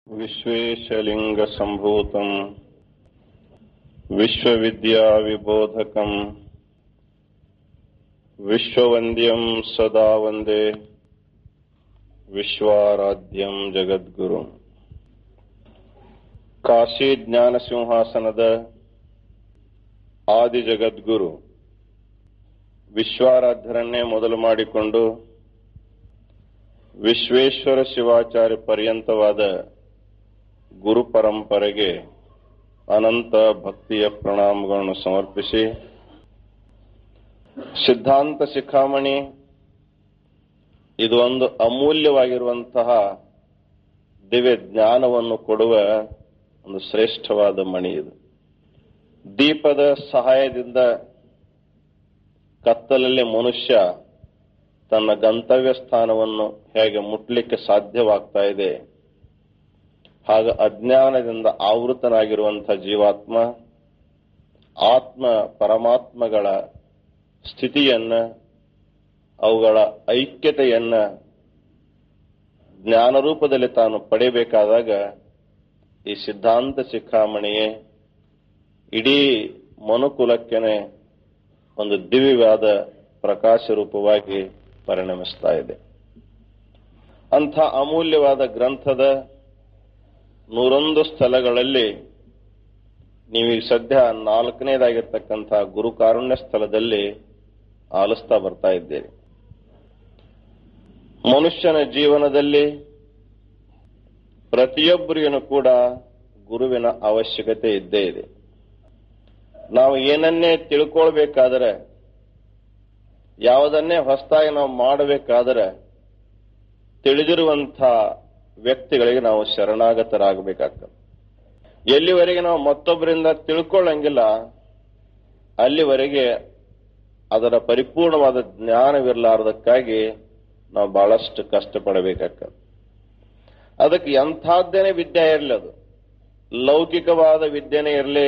विश्वेशलिङ्गसम्भूतम् विश्वविद्याविबोधकम् विश्ववन्द्यम् सदा वन्दे ವಿಶ್ವಾರಾಧ್ಯಂ ಜಗದ್ಗುರು ಕಾಶಿ ಜ್ಞಾನ ಸಿಂಹಾಸನದ ಆದಿ ಜಗದ್ಗುರು ವಿಶ್ವಾರಾಧ್ಯರನ್ನೇ ಮೊದಲು ಮಾಡಿಕೊಂಡು ವಿಶ್ವೇಶ್ವರ ಶಿವಾಚಾರ್ಯ ಪರ್ಯಂತವಾದ ಗುರು ಪರಂಪರೆಗೆ ಅನಂತ ಭಕ್ತಿಯ ಪ್ರಣಾಮಗಳನ್ನು ಸಮರ್ಪಿಸಿ ಸಿದ್ಧಾಂತ ಶಿಖಾಮಣಿ ಇದು ಒಂದು ಅಮೂಲ್ಯವಾಗಿರುವಂತಹ ದಿವ್ಯ ಜ್ಞಾನವನ್ನು ಕೊಡುವ ಒಂದು ಶ್ರೇಷ್ಠವಾದ ಮಣಿ ಇದು ದೀಪದ ಸಹಾಯದಿಂದ ಕತ್ತಲಲ್ಲಿ ಮನುಷ್ಯ ತನ್ನ ಗಂತವ್ಯ ಸ್ಥಾನವನ್ನು ಹೇಗೆ ಮುಟ್ಲಿಕ್ಕೆ ಸಾಧ್ಯವಾಗ್ತಾ ಇದೆ ಹಾಗ ಅಜ್ಞಾನದಿಂದ ಆವೃತನಾಗಿರುವಂತಹ ಜೀವಾತ್ಮ ಆತ್ಮ ಪರಮಾತ್ಮಗಳ ಸ್ಥಿತಿಯನ್ನ ಅವುಗಳ ಐಕ್ಯತೆಯನ್ನ ಜ್ಞಾನ ರೂಪದಲ್ಲಿ ತಾನು ಪಡೆಯಬೇಕಾದಾಗ ಈ ಸಿದ್ಧಾಂತ ಶಿಖಾಮಣಿಯೇ ಇಡೀ ಮನುಕುಲಕ್ಕೆನೆ ಒಂದು ದಿವ್ಯವಾದ ಪ್ರಕಾಶ ರೂಪವಾಗಿ ಪರಿಣಮಿಸ್ತಾ ಇದೆ ಅಂಥ ಅಮೂಲ್ಯವಾದ ಗ್ರಂಥದ ನೂರೊಂದು ಸ್ಥಳಗಳಲ್ಲಿ ನೀವೀಗ ಸದ್ಯ ನಾಲ್ಕನೇದಾಗಿರ್ತಕ್ಕಂಥ ಗುರುಕಾರುಣ್ಯ ಸ್ಥಳದಲ್ಲಿ ಆಲಿಸ್ತಾ ಬರ್ತಾ ಇದ್ದೇವೆ ಮನುಷ್ಯನ ಜೀವನದಲ್ಲಿ ಪ್ರತಿಯೊಬ್ಬರಿಗೂ ಕೂಡ ಗುರುವಿನ ಅವಶ್ಯಕತೆ ಇದ್ದೇ ಇದೆ ನಾವು ಏನನ್ನೇ ತಿಳ್ಕೊಳ್ಬೇಕಾದರೆ ಯಾವುದನ್ನೇ ಹೊಸದಾಗಿ ನಾವು ಮಾಡಬೇಕಾದರೆ ತಿಳಿದಿರುವಂಥ ವ್ಯಕ್ತಿಗಳಿಗೆ ನಾವು ಶರಣಾಗತರಾಗಬೇಕಾಗ್ತದೆ ಎಲ್ಲಿವರೆಗೆ ನಾವು ಮತ್ತೊಬ್ಬರಿಂದ ತಿಳ್ಕೊಳ್ಳಂಗಿಲ್ಲ ಅಲ್ಲಿವರೆಗೆ ಅದರ ಪರಿಪೂರ್ಣವಾದ ಜ್ಞಾನವಿರಲಾರದಕ್ಕಾಗಿ ನಾವು ಬಹಳಷ್ಟು ಕಷ್ಟಪಡಬೇಕಾಗ್ತದೆ ಅದಕ್ಕೆ ಎಂಥದ್ದೇನೆ ವಿದ್ಯೆ ಇರಲಿ ಅದು ಲೌಕಿಕವಾದ ವಿದ್ಯೆನೇ ಇರಲಿ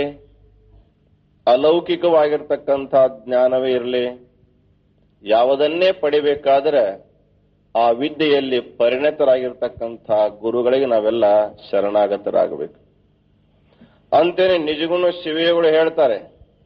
ಅಲೌಕಿಕವಾಗಿರ್ತಕ್ಕಂಥ ಜ್ಞಾನವೇ ಇರಲಿ ಯಾವುದನ್ನೇ ಪಡಿಬೇಕಾದ್ರೆ ಆ ವಿದ್ಯೆಯಲ್ಲಿ ಪರಿಣತರಾಗಿರ್ತಕ್ಕಂಥ ಗುರುಗಳಿಗೆ ನಾವೆಲ್ಲ ಶರಣಾಗತರಾಗಬೇಕು ಅಂತೇನೆ ನಿಜಗುಣ ಶಿವೆಗಳು ಹೇಳ್ತಾರೆ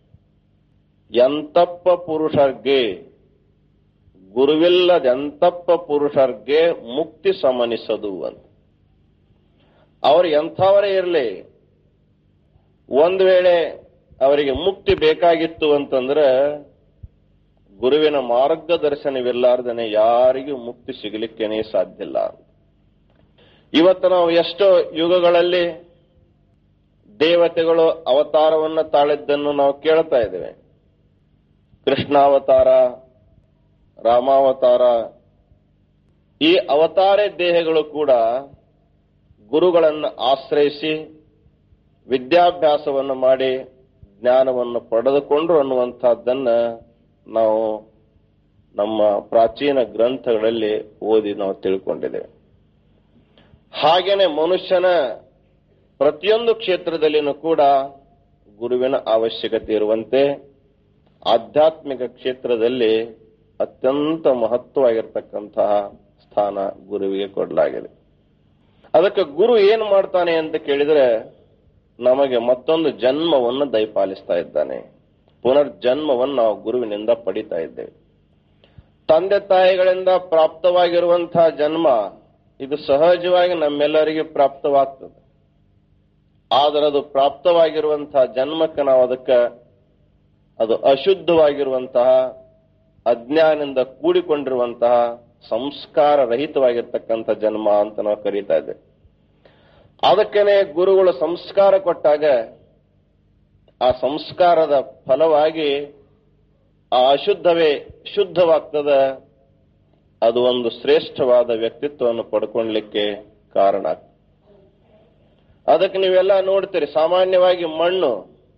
ಎಂತಪ್ಪ ಪುರುಷರ್ಗೆ ಗುರುವಿಲ್ಲದೆಂತಪ್ಪ ಪುರುಷರ್ಗೆ ಮುಕ್ತಿ ಸಮನಿಸದು ಅಂತ ಅವರು ಎಂಥವರೇ ಇರಲಿ ಒಂದು ವೇಳೆ ಅವರಿಗೆ ಮುಕ್ತಿ ಬೇಕಾಗಿತ್ತು ಅಂತಂದ್ರೆ ಗುರುವಿನ ಮಾರ್ಗದರ್ಶನವಿಲ್ಲಾರ್ದನೆ ಯಾರಿಗೂ ಮುಕ್ತಿ ಸಿಗಲಿಕ್ಕೇನೆ ಸಾಧ್ಯ ಇಲ್ಲ ಇವತ್ತು ನಾವು ಎಷ್ಟೋ ಯುಗಗಳಲ್ಲಿ ದೇವತೆಗಳು ಅವತಾರವನ್ನು ತಾಳಿದ್ದನ್ನು ನಾವು ಕೇಳ್ತಾ ಇದ್ದೇವೆ ಕೃಷ್ಣಾವತಾರ ರಾಮಾವತಾರ ಈ ಅವತಾರ ದೇಹಗಳು ಕೂಡ ಗುರುಗಳನ್ನು ಆಶ್ರಯಿಸಿ ವಿದ್ಯಾಭ್ಯಾಸವನ್ನು ಮಾಡಿ ಜ್ಞಾನವನ್ನು ಪಡೆದುಕೊಂಡ್ರು ಅನ್ನುವಂಥದ್ದನ್ನ ನಾವು ನಮ್ಮ ಪ್ರಾಚೀನ ಗ್ರಂಥಗಳಲ್ಲಿ ಓದಿ ನಾವು ತಿಳ್ಕೊಂಡಿದ್ದೇವೆ ಹಾಗೇನೆ ಮನುಷ್ಯನ ಪ್ರತಿಯೊಂದು ಕ್ಷೇತ್ರದಲ್ಲಿನೂ ಕೂಡ ಗುರುವಿನ ಅವಶ್ಯಕತೆ ಇರುವಂತೆ ಆಧ್ಯಾತ್ಮಿಕ ಕ್ಷೇತ್ರದಲ್ಲಿ ಅತ್ಯಂತ ಮಹತ್ವವಾಗಿರ್ತಕ್ಕಂತಹ ಸ್ಥಾನ ಗುರುವಿಗೆ ಕೊಡಲಾಗಿದೆ ಅದಕ್ಕೆ ಗುರು ಏನು ಮಾಡ್ತಾನೆ ಅಂತ ಕೇಳಿದರೆ ನಮಗೆ ಮತ್ತೊಂದು ಜನ್ಮವನ್ನು ದಯಪಾಲಿಸ್ತಾ ಇದ್ದಾನೆ ಪುನರ್ಜನ್ಮವನ್ನು ನಾವು ಗುರುವಿನಿಂದ ಪಡಿತಾ ಇದ್ದೇವೆ ತಂದೆ ತಾಯಿಗಳಿಂದ ಪ್ರಾಪ್ತವಾಗಿರುವಂತಹ ಜನ್ಮ ಇದು ಸಹಜವಾಗಿ ನಮ್ಮೆಲ್ಲರಿಗೆ ಪ್ರಾಪ್ತವಾಗ್ತದೆ ಆದರೆ ಅದು ಪ್ರಾಪ್ತವಾಗಿರುವಂತಹ ಜನ್ಮಕ್ಕೆ ನಾವು ಅದಕ್ಕೆ ಅದು ಅಶುದ್ಧವಾಗಿರುವಂತಹ ಅಜ್ಞಾನದಿಂದ ಕೂಡಿಕೊಂಡಿರುವಂತಹ ಸಂಸ್ಕಾರ ರಹಿತವಾಗಿರ್ತಕ್ಕಂಥ ಜನ್ಮ ಅಂತ ನಾವು ಕರೀತಾ ಇದ್ದೇವೆ ಅದಕ್ಕೇನೆ ಗುರುಗಳು ಸಂಸ್ಕಾರ ಕೊಟ್ಟಾಗ ಆ ಸಂಸ್ಕಾರದ ಫಲವಾಗಿ ಆ ಅಶುದ್ಧವೇ ಶುದ್ಧವಾಗ್ತದೆ ಅದು ಒಂದು ಶ್ರೇಷ್ಠವಾದ ವ್ಯಕ್ತಿತ್ವವನ್ನು ಪಡ್ಕೊಳ್ಲಿಕ್ಕೆ ಕಾರಣ ಅದಕ್ಕೆ ನೀವೆಲ್ಲ ನೋಡ್ತೀರಿ ಸಾಮಾನ್ಯವಾಗಿ ಮಣ್ಣು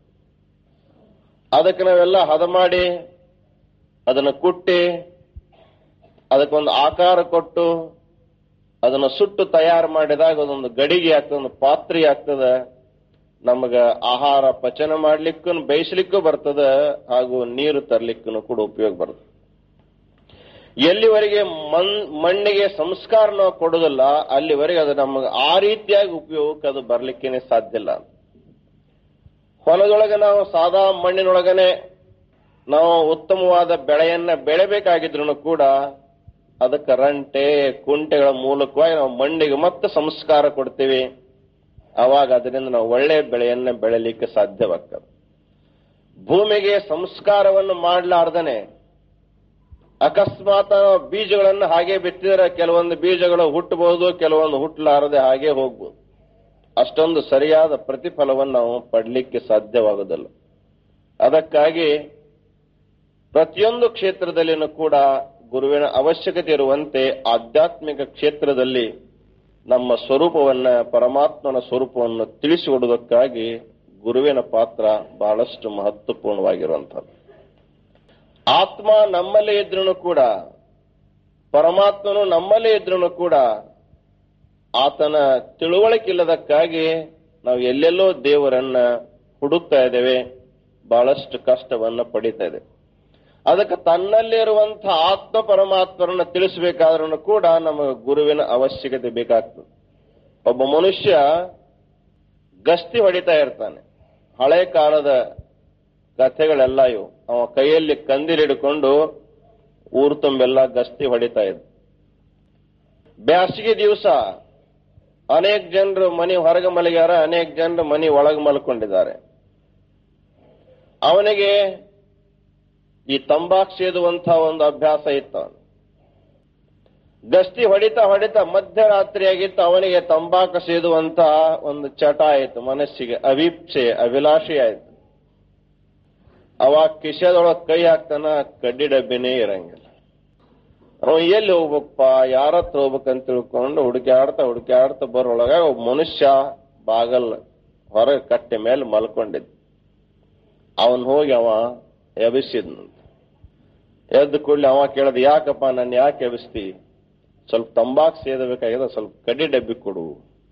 ಅದಕ್ಕೆ ನಾವೆಲ್ಲ ಹದ ಮಾಡಿ ಅದನ್ನು ಕುಟ್ಟಿ ಅದಕ್ಕೊಂದು ಆಕಾರ ಕೊಟ್ಟು ಅದನ್ನು ಸುಟ್ಟು ತಯಾರು ಮಾಡಿದಾಗ ಅದೊಂದು ಗಡಿಗೆ ಆಗ್ತದೆ ಒಂದು ಪಾತ್ರೆ ಆಗ್ತದೆ ನಮಗ ಆಹಾರ ಪಚನ ಮಾಡ್ಲಿಕ್ಕೂ ಬೇಯಿಸ್ಲಿಕ್ಕೂ ಬರ್ತದೆ ಹಾಗೂ ನೀರು ತರ್ಲಿಕ್ಕೂ ಕೂಡ ಉಪಯೋಗ ಬರ್ತದೆ ಎಲ್ಲಿವರೆಗೆ ಮಣ್ ಮಣ್ಣಿಗೆ ಸಂಸ್ಕಾರ ನಾವು ಕೊಡೋದಿಲ್ಲ ಅಲ್ಲಿವರೆಗೆ ಅದು ನಮಗೆ ಆ ರೀತಿಯಾಗಿ ಉಪಯೋಗಕ್ಕೆ ಅದು ಬರ್ಲಿಕ್ಕೇನೆ ಸಾಧ್ಯ ಇಲ್ಲ ಹೊಲದೊಳಗೆ ನಾವು ಸಾದಾ ಮಣ್ಣಿನೊಳಗನೆ ನಾವು ಉತ್ತಮವಾದ ಬೆಳೆಯನ್ನ ಬೆಳೆಬೇಕಾಗಿದ್ರು ಕೂಡ ಅದಕ್ಕೆ ರಂಟೆ ಕುಂಟೆಗಳ ಮೂಲಕವಾಗಿ ನಾವು ಮಣ್ಣಿಗೆ ಮತ್ತೆ ಸಂಸ್ಕಾರ ಕೊಡ್ತೀವಿ ಅವಾಗ ಅದರಿಂದ ನಾವು ಒಳ್ಳೆ ಬೆಳೆಯನ್ನ ಬೆಳೆಯಲಿಕ್ಕೆ ಸಾಧ್ಯವಾಗ್ತದೆ ಭೂಮಿಗೆ ಸಂಸ್ಕಾರವನ್ನು ಮಾಡಲಾರ್ದನೆ ಅಕಸ್ಮಾತ್ ನಾವು ಬೀಜಗಳನ್ನು ಹಾಗೆ ಬಿತ್ತಿದರೆ ಕೆಲವೊಂದು ಬೀಜಗಳು ಹುಟ್ಟಬಹುದು ಕೆಲವೊಂದು ಹುಟ್ಟಲಾರದೆ ಹಾಗೆ ಹೋಗ್ಬೋದು ಅಷ್ಟೊಂದು ಸರಿಯಾದ ಪ್ರತಿಫಲವನ್ನು ನಾವು ಪಡಲಿಕ್ಕೆ ಸಾಧ್ಯವಾಗುವುದಿಲ್ಲ ಅದಕ್ಕಾಗಿ ಪ್ರತಿಯೊಂದು ಕ್ಷೇತ್ರದಲ್ಲಿನೂ ಕೂಡ ಗುರುವಿನ ಅವಶ್ಯಕತೆ ಇರುವಂತೆ ಆಧ್ಯಾತ್ಮಿಕ ಕ್ಷೇತ್ರದಲ್ಲಿ ನಮ್ಮ ಸ್ವರೂಪವನ್ನ ಪರಮಾತ್ಮನ ಸ್ವರೂಪವನ್ನು ತಿಳಿಸಿಕೊಡುವುದಕ್ಕಾಗಿ ಗುರುವಿನ ಪಾತ್ರ ಬಹಳಷ್ಟು ಮಹತ್ವಪೂರ್ಣವಾಗಿರುವಂಥದ್ದು ಆತ್ಮ ನಮ್ಮಲ್ಲೇ ಇದ್ರೂ ಕೂಡ ಪರಮಾತ್ಮನು ನಮ್ಮಲ್ಲೇ ಇದ್ರೂ ಕೂಡ ಆತನ ತಿಳುವಳಿಕೆ ಇಲ್ಲದಕ್ಕಾಗಿ ನಾವು ಎಲ್ಲೆಲ್ಲೋ ದೇವರನ್ನ ಹುಡುಕ್ತಾ ಇದ್ದೇವೆ ಬಹಳಷ್ಟು ಕಷ್ಟವನ್ನ ಪಡಿತಾ ಇದೆ ಅದಕ್ಕೆ ತನ್ನಲ್ಲಿರುವಂತಹ ಆತ್ಮ ಪರಮಾತ್ಮರನ್ನ ತಿಳಿಸಬೇಕಾದ್ರೂ ಕೂಡ ನಮಗೆ ಗುರುವಿನ ಅವಶ್ಯಕತೆ ಬೇಕಾಗ್ತದೆ ಒಬ್ಬ ಮನುಷ್ಯ ಗಸ್ತಿ ಹೊಡಿತಾ ಇರ್ತಾನೆ ಹಳೆ ಕಾಲದ ಕಥೆಗಳೆಲ್ಲ ಇವು ಅವ ಕೈಯಲ್ಲಿ ಕಂದಿಲಿಡ್ಕೊಂಡು ಊರು ತುಂಬೆಲ್ಲ ಗಸ್ತಿ ಹೊಡಿತಾ ಇದ್ದ ಬ್ಯಾಸಿಗೆ ದಿವಸ ಅನೇಕ ಜನರು ಮನೆ ಹೊರಗೆ ಮಲಗ್ಯಾರ ಅನೇಕ ಜನರು ಮನೆ ಒಳಗೆ ಮಲ್ಕೊಂಡಿದ್ದಾರೆ ಅವನಿಗೆ ಈ ತಂಬಾಕು ಸೇದುವಂತಹ ಒಂದು ಅಭ್ಯಾಸ ಇತ್ತು ಅವನು ಗಸ್ತಿ ಹೊಡಿತಾ ಹೊಡಿತಾ ಮಧ್ಯರಾತ್ರಿ ಆಗಿತ್ತು ಅವನಿಗೆ ತಂಬಾಕು ಸೇದುವಂತ ಒಂದು ಚಟ ಆಯಿತು ಮನಸ್ಸಿಗೆ ಅವಿಪ್ಸೆ ಅಭಿಲಾಷೆ ಆಯಿತು ಅವಾಗ ಕಿಶೆದೊಳಗೆ ಕೈ ಹಾಕ್ತಾನ ಕಡ್ಡಿ ಡಬ್ಬಿನೇ ಇರಂಗಿಲ್ಲ ಅವ ಎಲ್ಲಿ ಹೋಗ್ಬೇಕಪ್ಪ ಯಾರ ಹತ್ರ ಹೋಗ್ಬೇಕಂತ ತಿಳ್ಕೊಂಡು ಹುಡುಕ್ಯಾಡ್ತಾ ಹುಡುಕ್ಯಾಡ್ತಾ ಬರೋಳಗ ಒಬ್ಬ ಮನುಷ್ಯ ಬಾಗಲ್ ಹೊರಗೆ ಕಟ್ಟೆ ಮೇಲೆ ಮಲ್ಕೊಂಡಿದ್ದ ಅವನ್ ಹೋಗಿ ಅವ ಎಬ್ಬಿಸಿದ್ನಂತ ಎದ್ದು ಕೂಡಲೇ ಅವ ಕೇಳದ ಯಾಕಪ್ಪ ನನ್ನ ಯಾಕೆ ಎಬ್ಬಿಸ್ತಿ ಸ್ವಲ್ಪ ತಂಬಾಕು ಸೇದಬೇಕಾಗಿದೆ ಸ್ವಲ್ಪ ಕಡ್ಡಿ ಡಬ್ಬಿ ಕೊಡು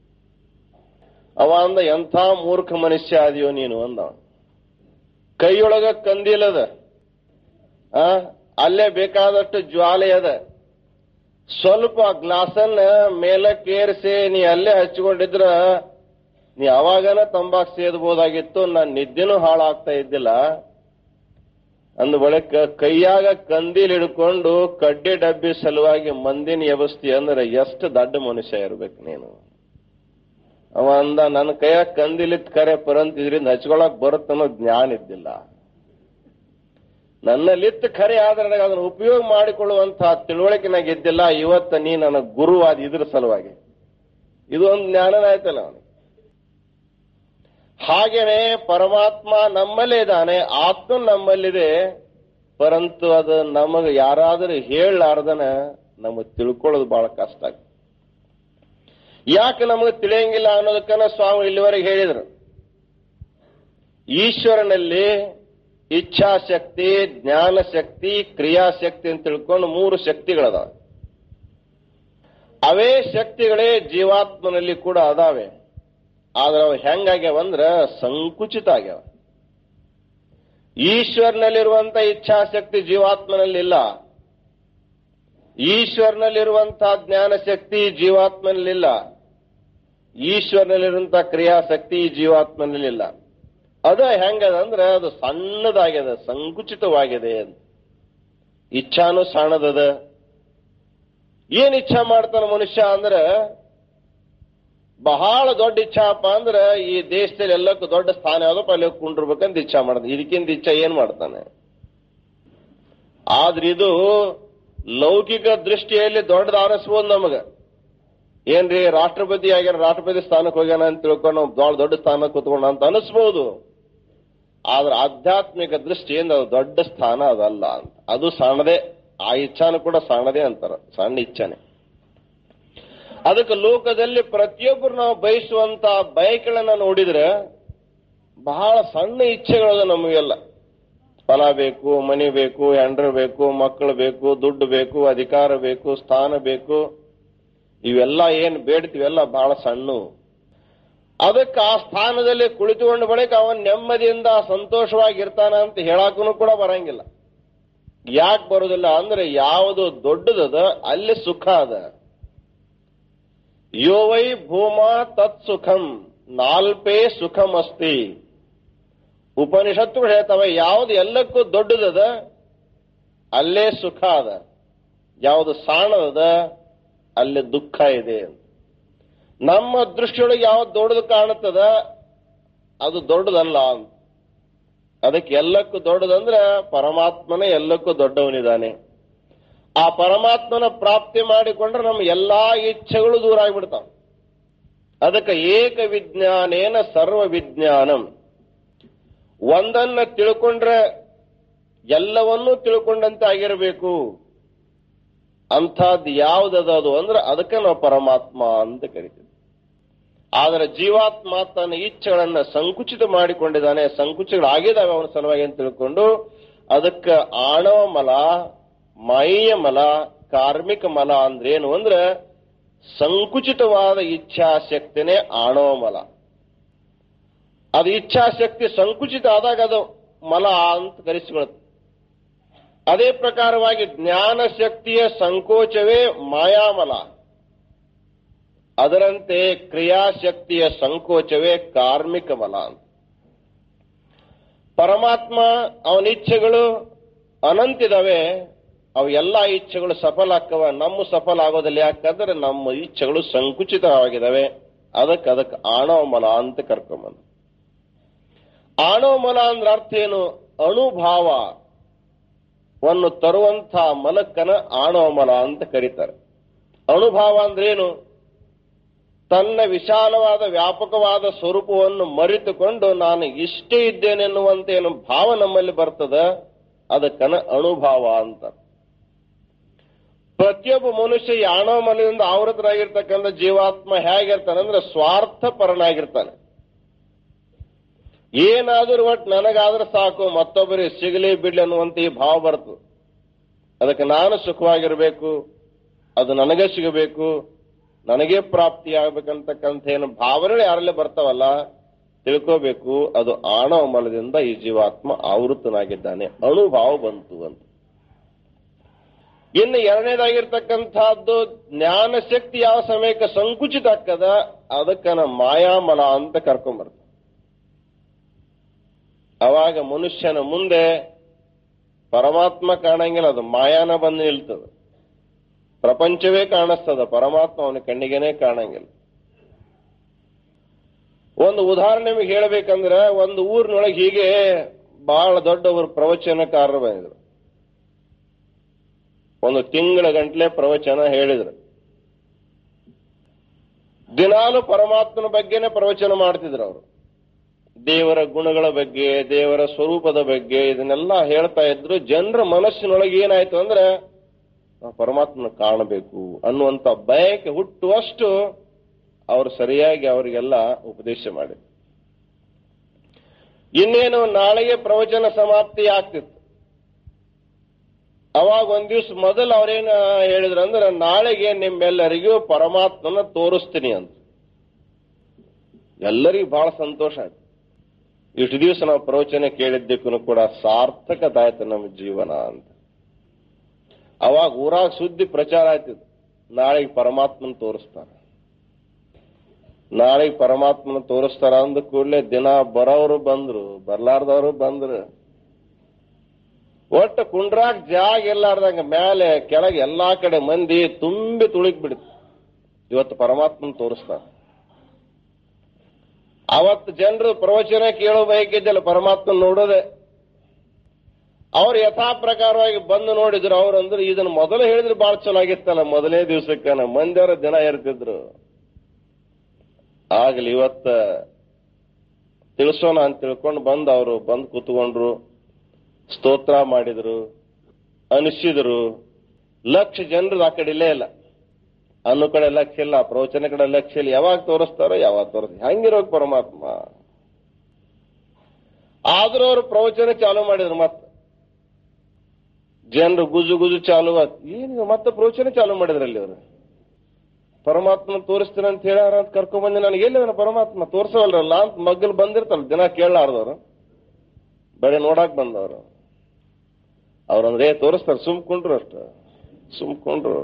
ಅವ ಅಂದ ಎಂಥ ಮೂರ್ಖ ಮನುಷ್ಯ ಆದಿಯೋ ನೀನು ಅಂದ ಅವ. ಕೈಯೊಳಗ ಕಂದಿಲದ ಆ ಅಲ್ಲೇ ಬೇಕಾದಷ್ಟು ಜ್ವಾಲೆ ಅದ ಸ್ವಲ್ಪ ಗ್ಲಾಸನ್ನ ಮೇಲಕ್ಕೇರಿಸಿ ನೀ ಅಲ್ಲೇ ಹಚ್ಕೊಂಡಿದ್ರ ನೀ ಅವಾಗನ ತಂಬಾಕು ಸೇದಬಹುದಾಗಿತ್ತು ನಾನು ನಿದ್ದೆನೂ ಹಾಳಾಗ್ತಾ ಇದ್ದಿಲ್ಲ ಅಂದ ಬಳಿಕ ಕೈಯಾಗ ಕಂದೀಲ್ ಹಿಡ್ಕೊಂಡು ಕಡ್ಡಿ ಡಬ್ಬಿ ಸಲುವಾಗಿ ಮಂದಿನ ಎಬಸ್ತಿ ಅಂದ್ರೆ ಎಷ್ಟು ದೊಡ್ಡ ಮನುಷ್ಯ ಇರ್ಬೇಕು ನೀನು ಅವ ಅಂದ ನನ್ನ ಕೈಯಾಗ ಕಂದಿಲಿತ್ ಕರೆ ಪರಂತ ಇದರಿಂದ ಹಚ್ಕೊಳಕ್ ಬರುತ್ತ ಅನ್ನೋ ಜ್ಞಾನ ಇದ್ದಿಲ್ಲ ನನ್ನಲ್ಲಿತ್ತು ಖರೆ ಆದ್ರೆ ನನಗೆ ಅದನ್ನು ಉಪಯೋಗ ಮಾಡಿಕೊಳ್ಳುವಂತಹ ತಿಳುವಳಿಕೆ ನನಗೆ ಇದ್ದಿಲ್ಲ ಇವತ್ತ ನೀ ನನ್ನ ಗುರುವಾದ ಇದ್ರ ಸಲುವಾಗಿ ಇದು ಒಂದು ಜ್ಞಾನನ ಆಯ್ತಲ್ಲ ಅವನಿಗೆ ಹಾಗೇನೆ ಪರಮಾತ್ಮ ನಮ್ಮಲ್ಲೇ ಇದ್ದಾನೆ ಆತ್ಮ ನಮ್ಮಲ್ಲಿದೆ ಪರಂತು ಅದು ನಮಗೆ ಯಾರಾದರೂ ಹೇಳಲಾರ್ದನ ನಮಗೆ ತಿಳ್ಕೊಳ್ಳೋದು ಬಹಳ ಕಷ್ಟ ಆಗ್ತದೆ ಯಾಕೆ ನಮಗೆ ತಿಳಿಯಂಗಿಲ್ಲ ಅನ್ನೋದಕ್ಕನ್ನ ಸ್ವಾಮಿ ಇಲ್ಲಿವರೆಗೆ ಹೇಳಿದರು ಈಶ್ವರನಲ್ಲಿ ಇಚ್ಛಾಶಕ್ತಿ ಜ್ಞಾನಶಕ್ತಿ ಕ್ರಿಯಾಶಕ್ತಿ ಅಂತ ತಿಳ್ಕೊಂಡು ಮೂರು ಶಕ್ತಿಗಳದಾವ ಅವೇ ಶಕ್ತಿಗಳೇ ಜೀವಾತ್ಮನಲ್ಲಿ ಕೂಡ ಅದಾವೆ ಆದ್ರೆ ಅವು ಹೆಂಗಾಗ್ಯಾವಂದ್ರ ಸಂಕುಚಿತ ಆಗ್ಯಾವ ಈಶ್ವರನಲ್ಲಿರುವಂತ ಇಚ್ಛಾಶಕ್ತಿ ಜೀವಾತ್ಮನಲ್ಲಿಲ್ಲ ಈಶ್ವರನಲ್ಲಿರುವಂತಹ ಜ್ಞಾನಶಕ್ತಿ ಜೀವಾತ್ಮನಲ್ಲಿಲ್ಲ ಈಶ್ವರನಲ್ಲಿರುವಂತಹ ಕ್ರಿಯಾಶಕ್ತಿ ಜೀವಾತ್ಮನಲ್ಲಿಲ್ಲ ಅದ ಹೆಂಗದ ಅಂದ್ರೆ ಅದು ಸಣ್ಣದಾಗ್ಯದ ಸಂಕುಚಿತವಾಗಿದೆ ಅಂತ ಇಚ್ಛಾನು ಸಣ್ಣದದ ಏನ್ ಇಚ್ಛಾ ಮಾಡ್ತಾನ ಮನುಷ್ಯ ಅಂದ್ರೆ ಬಹಳ ದೊಡ್ಡ ಇಚ್ಛಾಪ್ಪ ಅಂದ್ರೆ ಈ ದೇಶದಲ್ಲಿ ಎಲ್ಲಕ್ಕೂ ದೊಡ್ಡ ಸ್ಥಾನ ಯಾವ್ದಪ್ಪ ಅಲ್ಲಿ ಹೋಗಿ ಕುಂಡಿರ್ಬೇಕಂತ ಇಚ್ಛಾ ಮಾಡ್ತಾನೆ ಇದಕ್ಕಿಂತ ಇಚ್ಛಾ ಏನ್ ಮಾಡ್ತಾನೆ ಆದ್ರೆ ಇದು ಲೌಕಿಕ ದೃಷ್ಟಿಯಲ್ಲಿ ದೊಡ್ಡದ ಅನಿಸ್ಬೋದು ನಮಗ ಏನ್ರಿ ರಾಷ್ಟ್ರಪತಿ ಆಗ್ಯಾರ ರಾಷ್ಟ್ರಪತಿ ಸ್ಥಾನಕ್ಕೆ ಹೋಗ್ಯಾನ ಅಂತ ತಿಳ್ಕೊಂಡು ನಾವು ದೊಡ್ಡ ದೊಡ್ಡ ಸ್ಥಾನ ಕೂತ್ಕೊಂಡ ಅಂತ ಅನಿಸ್ಬೋದು ಆದ್ರೆ ಆಧ್ಯಾತ್ಮಿಕ ದೃಷ್ಟಿಯಿಂದ ಅದು ದೊಡ್ಡ ಸ್ಥಾನ ಅದಲ್ಲ ಅಂತ ಅದು ಸಣ್ಣದೇ ಆ ಇಚ್ಛಾನು ಕೂಡ ಸಣ್ಣದೇ ಅಂತಾರ ಸಣ್ಣ ಇಚ್ಛಾನೆ ಅದಕ್ಕೆ ಲೋಕದಲ್ಲಿ ಪ್ರತಿಯೊಬ್ಬರು ನಾವು ಬಯಸುವಂತ ಬಯಕೆಗಳನ್ನ ನೋಡಿದ್ರೆ ಬಹಳ ಸಣ್ಣ ಇಚ್ಛೆಗಳು ನಮಗೆಲ್ಲ ಫಲ ಬೇಕು ಮನಿ ಬೇಕು ಹೆಂಡ್ರ ಬೇಕು ಮಕ್ಕಳು ಬೇಕು ದುಡ್ಡು ಬೇಕು ಅಧಿಕಾರ ಬೇಕು ಸ್ಥಾನ ಬೇಕು ಇವೆಲ್ಲ ಏನ್ ಬೇಡ್ತೀವೆಲ್ಲ ಬಹಳ ಸಣ್ಣ ಅದಕ್ಕೆ ಆ ಸ್ಥಾನದಲ್ಲಿ ಕುಳಿತುಕೊಂಡ ಬಳಿಕ ಅವನ್ ನೆಮ್ಮದಿಯಿಂದ ಸಂತೋಷವಾಗಿರ್ತಾನ ಅಂತ ಹೇಳಕ್ಕೂ ಕೂಡ ಬರಂಗಿಲ್ಲ ಯಾಕೆ ಬರುವುದಿಲ್ಲ ಅಂದ್ರೆ ಯಾವುದು ದೊಡ್ಡದದ ಅಲ್ಲಿ ಸುಖ ಅದ ಯೋ ವೈ ಭೂಮಾ ತತ್ ಸುಖಂ ನಾಲ್ಪೇ ಸುಖಮಸ್ತಿ ಉಪನಿಷತ್ತುಗಳು ಹೇಳ್ತವೆ ಯಾವುದು ಎಲ್ಲಕ್ಕೂ ದೊಡ್ಡದದ ಅಲ್ಲೇ ಸುಖ ಅದ ಯಾವುದು ಸಾಣದ ಅಲ್ಲಿ ದುಃಖ ಇದೆ ಅಂತ ನಮ್ಮ ದೃಷ್ಟಿಯೊಳಗೆ ಯಾವ್ದು ದೊಡ್ಡದು ಕಾಣುತ್ತದ ಅದು ದೊಡ್ಡದಲ್ಲ ಅಂತ ಅದಕ್ಕೆ ಎಲ್ಲಕ್ಕೂ ದೊಡ್ಡದಂದ್ರೆ ಪರಮಾತ್ಮನೇ ಎಲ್ಲಕ್ಕೂ ದೊಡ್ಡವನಿದ್ದಾನೆ ಆ ಪರಮಾತ್ಮನ ಪ್ರಾಪ್ತಿ ಮಾಡಿಕೊಂಡ್ರೆ ನಮ್ಮ ಎಲ್ಲಾ ಇಚ್ಛೆಗಳು ದೂರ ಆಗಿಬಿಡ್ತಾವ ಅದಕ್ಕೆ ಏಕ ವಿಜ್ಞಾನೇನ ಸರ್ವ ವಿಜ್ಞಾನಂ ಒಂದನ್ನ ತಿಳ್ಕೊಂಡ್ರೆ ಎಲ್ಲವನ್ನೂ ತಿಳ್ಕೊಂಡಂತೆ ಆಗಿರಬೇಕು ಅಂಥದ್ದು ಯಾವ್ದದ ಅದು ಅಂದ್ರೆ ಅದಕ್ಕೆ ನಾವು ಪರಮಾತ್ಮ ಅಂತ ಕರಿತೀವಿ ಆದರೆ ಜೀವಾತ್ಮ ತನ್ನ ಇಚ್ಛೆಗಳನ್ನ ಸಂಕುಚಿತ ಮಾಡಿಕೊಂಡಿದ್ದಾನೆ ಸಂಕುಚಿತಗಳಾಗಿದ್ದಾವೆ ಅವನ ಸಲುವಾಗಿ ಅಂತ ತಿಳ್ಕೊಂಡು ಅದಕ್ಕೆ ಆಣವ ಮಲ ಮಾಯಿಯ ಮಲ ಕಾರ್ಮಿಕ ಮಲ ಅಂದ್ರೇನು ಅಂದ್ರೆ ಸಂಕುಚಿತವಾದ ಇಚ್ಛಾಶಕ್ತಿನೇ ಆಣವ ಮಲ ಅದು ಇಚ್ಛಾಶಕ್ತಿ ಸಂಕುಚಿತ ಆದಾಗ ಅದು ಮಲ ಅಂತ ಕರೆಸಿಕೊಳ್ಳುತ್ತೆ ಅದೇ ಪ್ರಕಾರವಾಗಿ ಜ್ಞಾನ ಶಕ್ತಿಯ ಸಂಕೋಚವೇ ಮಾಯಾಮಲ ಅದರಂತೆ ಕ್ರಿಯಾಶಕ್ತಿಯ ಸಂಕೋಚವೇ ಕಾರ್ಮಿಕ ಮಲ ಅಂತ ಪರಮಾತ್ಮ ಅವನ ಇಚ್ಛೆಗಳು ಅನಂತಿದಾವೆ ಅವು ಎಲ್ಲಾ ಇಚ್ಛೆಗಳು ಸಫಲ ಆಕ್ಕವ ನಮ್ಮ ಸಫಲ ಆಗೋದಿಲ್ಲ ಯಾಕಂದ್ರೆ ನಮ್ಮ ಇಚ್ಛೆಗಳು ಸಂಕುಚಿತವಾಗಿದ್ದಾವೆ ಅದಕ್ಕೆ ಅದಕ್ಕೆ ಆಣವ ಮಲ ಅಂತ ಕರ್ಕೊಂಬಂದು ಆಣವ ಮಲ ಅಂದ್ರೆ ಅರ್ಥ ಏನು ಅಣುಭಾವ ವನ್ನು ತರುವಂಥ ಮಲಕ್ಕನ ಆಣವ ಮಲ ಅಂತ ಕರೀತಾರೆ ಅಣುಭಾವ ಅಂದ್ರೇನು ತನ್ನ ವಿಶಾಲವಾದ ವ್ಯಾಪಕವಾದ ಸ್ವರೂಪವನ್ನು ಮರೆತುಕೊಂಡು ನಾನು ಇಷ್ಟೇ ಇದ್ದೇನೆನ್ನುವಂತ ಏನು ಭಾವ ನಮ್ಮಲ್ಲಿ ಬರ್ತದ ಅದಕ್ಕನ ಅಣುಭಾವ ಅಂತ ಪ್ರತಿಯೊಬ್ಬ ಮನುಷ್ಯ ಈ ಆಣವ ಮಲದಿಂದ ಆವೃತರಾಗಿರ್ತಕ್ಕಂಥ ಜೀವಾತ್ಮ ಹೇಗಿರ್ತಾನೆ ಅಂದ್ರೆ ಸ್ವಾರ್ಥಪರನಾಗಿರ್ತಾನೆ ಏನಾದರೂ ಒಟ್ಟು ನನಗಾದ್ರೆ ಸಾಕು ಮತ್ತೊಬ್ಬರಿಗೆ ಸಿಗಲಿ ಬಿಡ್ಲಿ ಅನ್ನುವಂತ ಈ ಭಾವ ಬರ್ತದೆ ಅದಕ್ಕೆ ನಾನು ಸುಖವಾಗಿರಬೇಕು ಅದು ನನಗೆ ಸಿಗಬೇಕು ನನಗೆ ಪ್ರಾಪ್ತಿ ಆಗ್ಬೇಕಂತಕ್ಕಂಥ ಏನು ಭಾವನೆಗಳು ಯಾರಲ್ಲೇ ಬರ್ತಾವಲ್ಲ ತಿಳ್ಕೋಬೇಕು ಅದು ಆಣವ ಮಲದಿಂದ ಈ ಜೀವಾತ್ಮ ಆವೃತನಾಗಿದ್ದಾನೆ ಅಣುಭಾವ ಬಂತು ಅಂತ ಇನ್ನು ಎರಡನೇದಾಗಿರ್ತಕ್ಕಂಥದ್ದು ಜ್ಞಾನ ಶಕ್ತಿ ಯಾವ ಸಮಯಕ್ಕೆ ಸಂಕುಚಿತ ಆಗ್ತದ ಅದಕ್ಕನ ಮಾಯಾಮಲ ಅಂತ ಕರ್ಕೊಂಬರ್ತ ಅವಾಗ ಮನುಷ್ಯನ ಮುಂದೆ ಪರಮಾತ್ಮ ಕಾಣಂಗಿಲ್ಲ ಅದು ಮಾಯಾನ ಬಂದು ನಿಲ್ತದ ಪ್ರಪಂಚವೇ ಕಾಣಿಸ್ತದ ಪರಮಾತ್ಮ ಅವನ ಕಣ್ಣಿಗೆನೇ ಕಾಣಂಗಿಲ್ಲ ಒಂದು ಉದಾಹರಣೆ ನಿಮಗೆ ಹೇಳಬೇಕಂದ್ರೆ ಒಂದು ಊರಿನೊಳಗೆ ಹೀಗೆ ಬಹಳ ದೊಡ್ಡವರು ಪ್ರವಚನಕಾರರು ಬಂದಿದ್ರು ಒಂದು ತಿಂಗಳ ಗಂಟ್ಲೆ ಪ್ರವಚನ ಹೇಳಿದ್ರು ದಿನಾಲು ಪರಮಾತ್ಮನ ಬಗ್ಗೆನೇ ಪ್ರವಚನ ಮಾಡ್ತಿದ್ರು ಅವರು ದೇವರ ಗುಣಗಳ ಬಗ್ಗೆ ದೇವರ ಸ್ವರೂಪದ ಬಗ್ಗೆ ಇದನ್ನೆಲ್ಲ ಹೇಳ್ತಾ ಇದ್ರು ಜನರ ಮನಸ್ಸಿನೊಳಗೆ ಏನಾಯ್ತು ಅಂದ್ರೆ ನಾವು ಪರಮಾತ್ಮನ ಕಾಣಬೇಕು ಅನ್ನುವಂತ ಬಯಕೆ ಹುಟ್ಟುವಷ್ಟು ಅವರು ಸರಿಯಾಗಿ ಅವರಿಗೆಲ್ಲ ಉಪದೇಶ ಮಾಡಿದ್ರು ಇನ್ನೇನು ನಾಳೆಗೆ ಪ್ರವಚನ ಸಮಾಪ್ತಿ ಆಗ್ತಿತ್ತು ಅವಾಗ ಒಂದ್ ದಿವ್ಸ ಮೊದಲು ಅವ್ರೇನು ಹೇಳಿದ್ರು ಅಂದ್ರೆ ನಾಳೆಗೆ ನಿಮ್ಮೆಲ್ಲರಿಗೂ ಪರಮಾತ್ಮನ ತೋರಿಸ್ತೀನಿ ಅಂತ ಎಲ್ಲರಿಗೂ ಬಹಳ ಸಂತೋಷ ಆಯ್ತು ಇಷ್ಟು ದಿವಸ ನಾವು ಪ್ರವಚನ ಕೇಳಿದ್ದಕ್ಕೂ ಕೂಡ ಸಾರ್ಥಕದಾಯ್ತು ನಮ್ಮ ಜೀವನ ಅಂತ ಅವಾಗ ಊರಾಗ ಸುದ್ದಿ ಪ್ರಚಾರ ಆಯ್ತಿತ್ತು ನಾಳೆಗೆ ಪರಮಾತ್ಮನ ತೋರಿಸ್ತಾರ ನಾಳೆಗೆ ಪರಮಾತ್ಮನ ತೋರಿಸ್ತಾರ ಅಂದ ಕೂಡಲೇ ದಿನ ಬರೋರು ಬಂದ್ರು ಬರ್ಲಾರ್ದವರು ಬಂದ್ರು ಒಟ್ಟು ಕುಂಡ್ರಾಕ್ ಜಾಗ ಎಲ್ಲಾರ್ದಂಗ ಮೇಲೆ ಕೆಳಗೆ ಎಲ್ಲಾ ಕಡೆ ಮಂದಿ ತುಂಬಿ ತುಳಿಕ್ ಬಿಡ್ತು ಇವತ್ತು ಪರಮಾತ್ಮನ ತೋರಿಸ್ತಾರ ಅವತ್ತು ಜನರು ಪ್ರವಚನ ಕೇಳೋ ಬಯಕಿದ್ದಲ್ಲ ಪರಮಾತ್ಮ ನೋಡೋದೆ ಅವ್ರು ಯಥಾ ಪ್ರಕಾರವಾಗಿ ಬಂದು ನೋಡಿದ್ರು ಅವ್ರು ಅಂದ್ರೆ ಇದನ್ನ ಮೊದಲು ಹೇಳಿದ್ರೆ ಬಹಳ ಚಲೋ ಆಗಿತ್ತಲ್ಲ ಮೊದಲನೇ ದಿವಸಕ್ಕನ ಮಂದಿಯವರ ದಿನ ಇರ್ತಿದ್ರು ಆಗ್ಲಿ ಇವತ್ತ ತಿಳಿಸೋಣ ಅಂತ ತಿಳ್ಕೊಂಡು ಬಂದು ಅವರು ಬಂದು ಕೂತ್ಕೊಂಡ್ರು ಸ್ತೋತ್ರ ಮಾಡಿದ್ರು ಅನಿಸಿದ್ರು ಲಕ್ಷ ಜನರು ಆ ಕಡೆ ಇಲ್ಲೇ ಇಲ್ಲ ಅನ್ನು ಕಡೆ ಲಕ್ಷ್ಯ ಇಲ್ಲ ಪ್ರವಚನ ಕಡೆ ಲಕ್ಷ್ಯ ಇಲ್ಲ ಯಾವಾಗ ತೋರಿಸ್ತಾರೋ ಯಾವಾಗ ತೋರಿಸ್ ಹೆಂಗಿರೋ ಪರಮಾತ್ಮ ಆದ್ರೂ ಅವರು ಪ್ರವಚನ ಚಾಲು ಮಾಡಿದ್ರು ಮತ್ತೆ ಜನರು ಗುಜು ಗುಜು ಚಾಲು ಆತ್ ಏನು ಮತ್ತೆ ಪ್ರವಚನ ಚಾಲು ಮಾಡಿದ್ರಲ್ಲಿ ಅವರು ಪರಮಾತ್ಮ ತೋರಿಸ್ತೀನಿ ಅಂತ ಹೇಳ್ಯಾರ ಅಂತ ಕರ್ಕೊಂಡ್ ಬಂದು ನನಗೆ ಎಲ್ಲಿ ಪರಮಾತ್ಮ ತೋರ್ಸವಲ್ರಲ್ಲ ಅಂತ ಮಗ್ಗಲ್ ಬಂದಿರ್ತಲ್ಲ ದಿನ ಕೇಳಲಾರ್ದವ್ರು ಬರೀ ನೋಡಾಕ್ ಬಂದವರು ಅವ್ರಂದ್ರೆ ಏ ತೋರಿಸ್ತಾರೆ ಸುಮ್ಕೊಂಡ್ರು ಅಷ್ಟು ಸುಮ್ಕೊಂಡ್ರು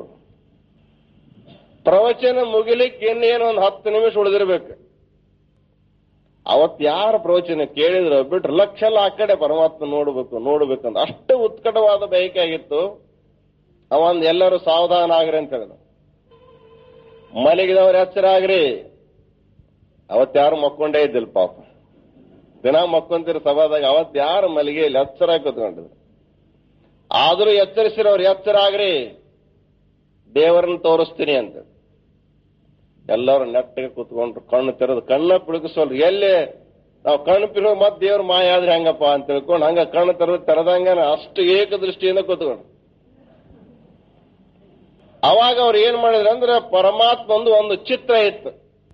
ಪ್ರವಚನ ಮುಗಿಲಿಕ್ಕೆ ಇನ್ನೇನು ಒಂದು ಹತ್ತು ನಿಮಿಷ ಉಳಿದಿರ್ಬೇಕು ಅವತ್ ಯಾರ ಪ್ರವಚನ ಕೇಳಿದ್ರು ಬಿಟ್ರೆ ಲಕ್ಷ ಎಲ್ಲ ಆ ಕಡೆ ಪರಮಾತ್ಮ ನೋಡ್ಬೇಕು ನೋಡ್ಬೇಕಂತ ಅಷ್ಟು ಉತ್ಕಟವಾದ ಬಯಕೆ ಆಗಿತ್ತು ಅವಂದ್ ಎಲ್ಲರೂ ಸಾವಧಾನ ಆಗ್ರಿ ಅಂತ ಹೇಳಿದ ಮಲಗಿದವ್ರ ಎಚ್ಚರ ಆಗ್ರಿ ಅವತ್ ಯಾರು ಮಕ್ಕೊಂಡೇ ಇದ್ದಿಲ್ಲ ಪಾಪ ದಿನ ಮಕ್ಕೊಂತಿರ ಸಭಾದಾಗ ಅವತ್ ಯಾರು ಮಲಗಿಯಲ್ಲಿ ಎಚ್ಚರ ಕೂತ್ಕೊಂಡಿದ್ರು ಆದ್ರೂ ಎಚ್ಚರಿಸಿರೋರು ಎಚ್ಚರ ಆಗ್ರಿ ದೇವರನ್ನ ತೋರಿಸ್ತೀನಿ ಅಂತ ಎಲ್ಲರೂ ನೆಟ್ಟಗೆ ಕೂತ್ಕೊಂಡ್ರು ಕಣ್ಣು ತೆರೆದು ಕಣ್ಣ ಪಿಳುಕಿಸೋಲ್ರಿ ಎಲ್ಲಿ ನಾವು ಕಣ್ಣು ಪಿರೋ ಮತ್ ದೇವ್ರ ಮಾಯ ಆದ್ರೆ ಹೆಂಗಪ್ಪ ಅಂತ ತಿಳ್ಕೊಂಡು ಹಂಗ ಕಣ್ಣು ತೆರೆದು ತೆರೆದಂಗ ಅಷ್ಟು ಏಕದೃಷ್ಟಿಯಿಂದ ಕೂತ್ಕೊಂಡು ಅವಾಗ ಅವ್ರು ಏನ್ ಮಾಡಿದ್ರು ಅಂದ್ರೆ ಪರಮಾತ್ಮ ಒಂದು ಒಂದು ಚಿತ್ರ ಇತ್ತು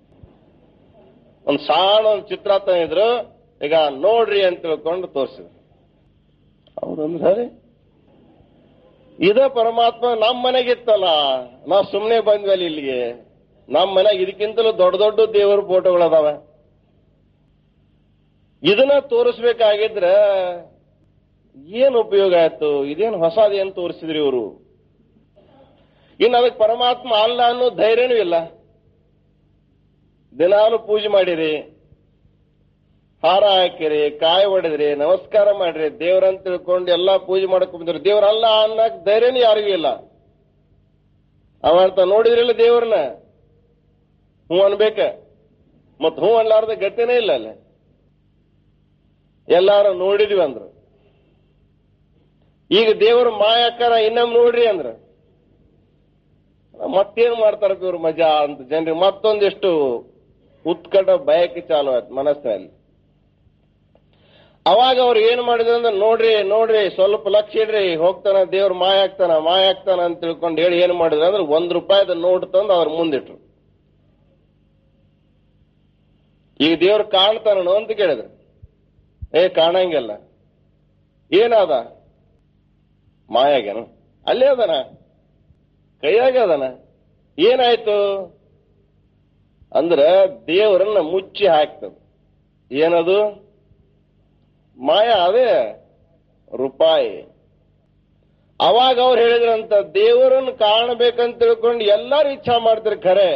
ಒಂದು ಸಣ್ಣ ಒಂದು ಚಿತ್ರ ತಂದಿದ್ರು ಈಗ ನೋಡ್ರಿ ಅಂತ ತಿಳ್ಕೊಂಡು ತೋರಿಸಿದ್ರು ಹೌದಂದ್ರೆ ಇದ ಪರಮಾತ್ಮ ನಮ್ಮ ಮನೆಗಿತ್ತಲ್ಲ ನಾವು ಸುಮ್ಮನೆ ಬಂದ್ವಲ್ಲ ಇಲ್ಲಿಗೆ ನಮ್ಮ ಮನೆಗೆ ಇದಕ್ಕಿಂತಲೂ ದೊಡ್ಡ ದೊಡ್ಡ ದೇವರ ಫೋಟೋಗಳದಾವ ಇದನ್ನ ತೋರಿಸ್ಬೇಕಾಗಿದ್ರ ಏನ್ ಉಪಯೋಗ ಆಯ್ತು ಇದೇನು ಹೊಸದೇನು ತೋರಿಸಿದ್ರಿ ಇವರು ಇನ್ನು ಅದಕ್ಕೆ ಪರಮಾತ್ಮ ಅಲ್ಲ ಅನ್ನೋ ಧೈರ್ಯನೂ ಇಲ್ಲ ದಿನಾಲು ಪೂಜೆ ಮಾಡಿರಿ ಹಾರ ಹಾಕಿರಿ ಕಾಯಿ ಹೊಡೆದ್ರಿ ನಮಸ್ಕಾರ ಮಾಡ್ರಿ ದೇವ್ರಂತ ತಿಳ್ಕೊಂಡು ಎಲ್ಲಾ ಪೂಜೆ ಮಾಡ್ಕೊಂಡ್ರಿ ದೇವ್ರಲ್ಲ ಅನ್ನಕ್ ಧೈರ್ಯನೂ ಯಾರಿಗೂ ಇಲ್ಲ ಅವಂತ ನೋಡಿದ್ರಿಲ್ಲ ದೇವ್ರನ್ನ ಹ್ಞೂ ಅನ್ಬೇಕ ಮತ್ ಹ್ಞೂ ಅನ್ಲಾರ್ದ ಗತಿನೇ ಇಲ್ಲ ಅಲ್ಲ ಎಲ್ಲಾರು ನೋಡಿದ್ವಿ ಅಂದ್ರು ಈಗ ದೇವ್ರ ಮಾಯಾಕಾರ ಇನ್ನೊಮ್ಮೆ ನೋಡ್ರಿ ಅಂದ್ರ ಮತ್ತೇನ್ ಮಾಡ್ತಾರಪ್ಪ ಇವ್ರು ಮಜಾ ಅಂತ ಜನರಿಗೆ ಮತ್ತೊಂದಿಷ್ಟು ಉತ್ಕಟ ಬಯಕೆ ಚಾಲು ಆಯ್ತು ಮನಸ್ಸಿನಲ್ಲಿ ಅವಾಗ ಅವ್ರು ಏನ್ ಮಾಡಿದ್ರು ಅಂದ್ರೆ ನೋಡ್ರಿ ನೋಡ್ರಿ ಸ್ವಲ್ಪ ಲಕ್ಷ ಇಡ್ರಿ ಹೋಗ್ತಾನ ದೇವ್ರ ಮಾಯ ಆಗ್ತಾನ ಮಾಯ ಆಗ್ತಾನ ಅಂತ ತಿಳ್ಕೊಂಡು ಹೇಳಿ ಏನ್ ಮಾಡಿದ್ರು ಅಂದ್ರೆ ಒಂದ್ ರೂಪಾಯಿದ ನೋಟ್ ತಂದು ಅವ್ರ ಮುಂದಿಟ್ರು ಈಗ ದೇವ್ರು ಕಾಣ್ತಾನೋ ಅಂತ ಕೇಳಿದ್ರು ಏ ಕಾಣಂಗಿಲ್ಲ ಏನಾದ ಮಾಯಾಗೇನು ಅಲ್ಲೇ ಅದನ ಕೈಯಾಗ ಅದನ ಏನಾಯ್ತು ಅಂದ್ರ ದೇವರನ್ನ ಮುಚ್ಚಿ ಹಾಕ್ತದ ಏನದು ಮಾಯ ಅದೇ ರೂಪಾಯಿ ಅವಾಗ ಅವ್ರು ಹೇಳಿದ್ರಂತ ದೇವರನ್ನು ಕಾಣಬೇಕಂತ ತಿಳ್ಕೊಂಡು ಎಲ್ಲಾರು ಇಚ್ಛಾ ಮಾಡ್ತಾರೆ ಖರೆ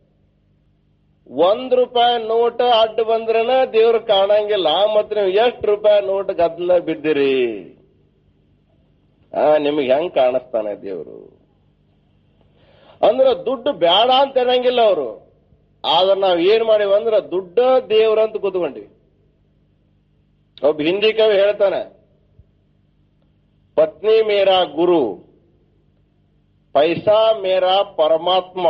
ಒಂದ್ ರೂಪಾಯಿ ನೋಟ್ ಅಡ್ಡ ಬಂದ್ರನ ದೇವ್ರು ಕಾಣಂಗಿಲ್ಲ ಮತ್ ನೀವು ಎಷ್ಟು ರೂಪಾಯಿ ನೋಟ್ ಗದ್ದಲ ಬಿದ್ದಿರಿ ಆ ನಿಮಗೆ ಹೆಂಗ್ ಕಾಣಿಸ್ತಾನೆ ದೇವ್ರು ಅಂದ್ರ ದುಡ್ಡು ಬೇಡ ಅಂತ ಅನ್ನಂಗಿಲ್ಲ ಅವರು ಆದ್ರೆ ನಾವ್ ಏನ್ ಮಾಡಿವಿ ಅಂದ್ರ ದುಡ್ಡ ದೇವ್ರಂತ ಕೂತ್ಕೊಂಡ್ವಿ ಒಬ್ಬ ಹಿಂದಿ ಕವಿ ಹೇಳ್ತಾನೆ ಪತ್ನಿ ಮೇರಾ ಗುರು ಪೈಸಾ ಮೇರಾ ಪರಮಾತ್ಮ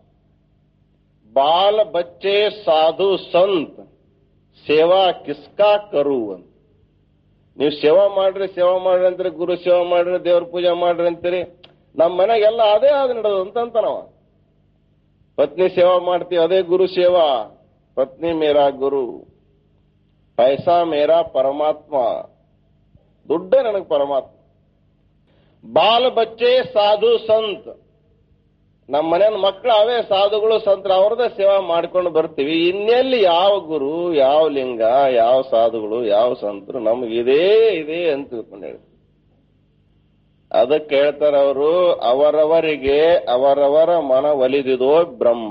ಬಾಲ ಬಚ್ಚೆ ಸಾಧು ಸಂತ್ ಸೇವಾ ಕಿಸ್ಕಾ ಕರು ಅಂತ ನೀವು ಸೇವಾ ಮಾಡ್ರಿ ಸೇವಾ ಮಾಡ್ರಿ ಅಂತೀರಿ ಗುರು ಸೇವಾ ಮಾಡ್ರಿ ದೇವ್ರ ಪೂಜೆ ಮಾಡ್ರಿ ಅಂತೀರಿ ನಮ್ಮ ಮನೆಗೆಲ್ಲ ಅದೇ ಆದ ನಡೆದು ಅಂತ ನಾವ ಪತ್ನಿ ಸೇವಾ ಮಾಡ್ತೀವಿ ಅದೇ ಗುರು ಸೇವಾ ಪತ್ನಿ ಮೇರಾ ಗುರು ಪೈಸಾ ಮೇರಾ ಪರಮಾತ್ಮ ದುಡ್ಡೇ ನನಗೆ ಪರಮಾತ್ಮ ಬಾಲ ಬಚ್ಚೆ ಸಾಧು ಸಂತ್ ನಮ್ಮ ಮನೆಯ ಮಕ್ಕಳು ಅವೇ ಸಾಧುಗಳು ಸಂತರ ಅವ್ರದೇ ಸೇವಾ ಮಾಡ್ಕೊಂಡು ಬರ್ತೀವಿ ಇನ್ನೆಲ್ಲಿ ಯಾವ ಗುರು ಯಾವ ಲಿಂಗ ಯಾವ ಸಾಧುಗಳು ಯಾವ ಸಂತರು ನಮ್ಗೆ ಇದೇ ಇದೆ ಅಂತ ತಿಳ್ಕೊಂಡು ಹೇಳಿ ಅದಕ್ಕೆ ಹೇಳ್ತಾರೆ ಅವರು ಅವರವರಿಗೆ ಅವರವರ ಮನ ಒಲಿದಿದೋ ಬ್ರಹ್ಮ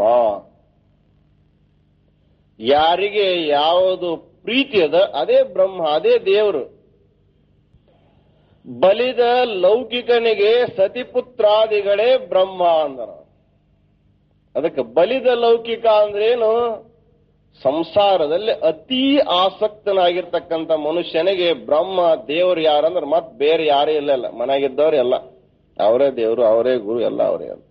ಯಾರಿಗೆ ಯಾವುದು ಪ್ರೀತಿ ಅದ ಅದೇ ಬ್ರಹ್ಮ ಅದೇ ದೇವರು ಬಲಿದ ಲೌಕಿಕನಿಗೆ ಸತಿಪುತ್ರಾದಿಗಳೇ ಬ್ರಹ್ಮ ಅಂದರ ಅದಕ್ಕೆ ಬಲಿದ ಲೌಕಿಕ ಅಂದ್ರೇನು ಸಂಸಾರದಲ್ಲಿ ಅತಿ ಆಸಕ್ತನಾಗಿರ್ತಕ್ಕಂಥ ಮನುಷ್ಯನಿಗೆ ಬ್ರಹ್ಮ ದೇವರು ಯಾರಂದ್ರೆ ಮತ್ ಬೇರೆ ಯಾರೇ ಇಲ್ಲ ಮನೆಯಾಗಿದ್ದವ್ರು ಎಲ್ಲ ಅವರೇ ದೇವರು ಅವರೇ ಗುರು ಎಲ್ಲ ಅವರೇ ಅಂತ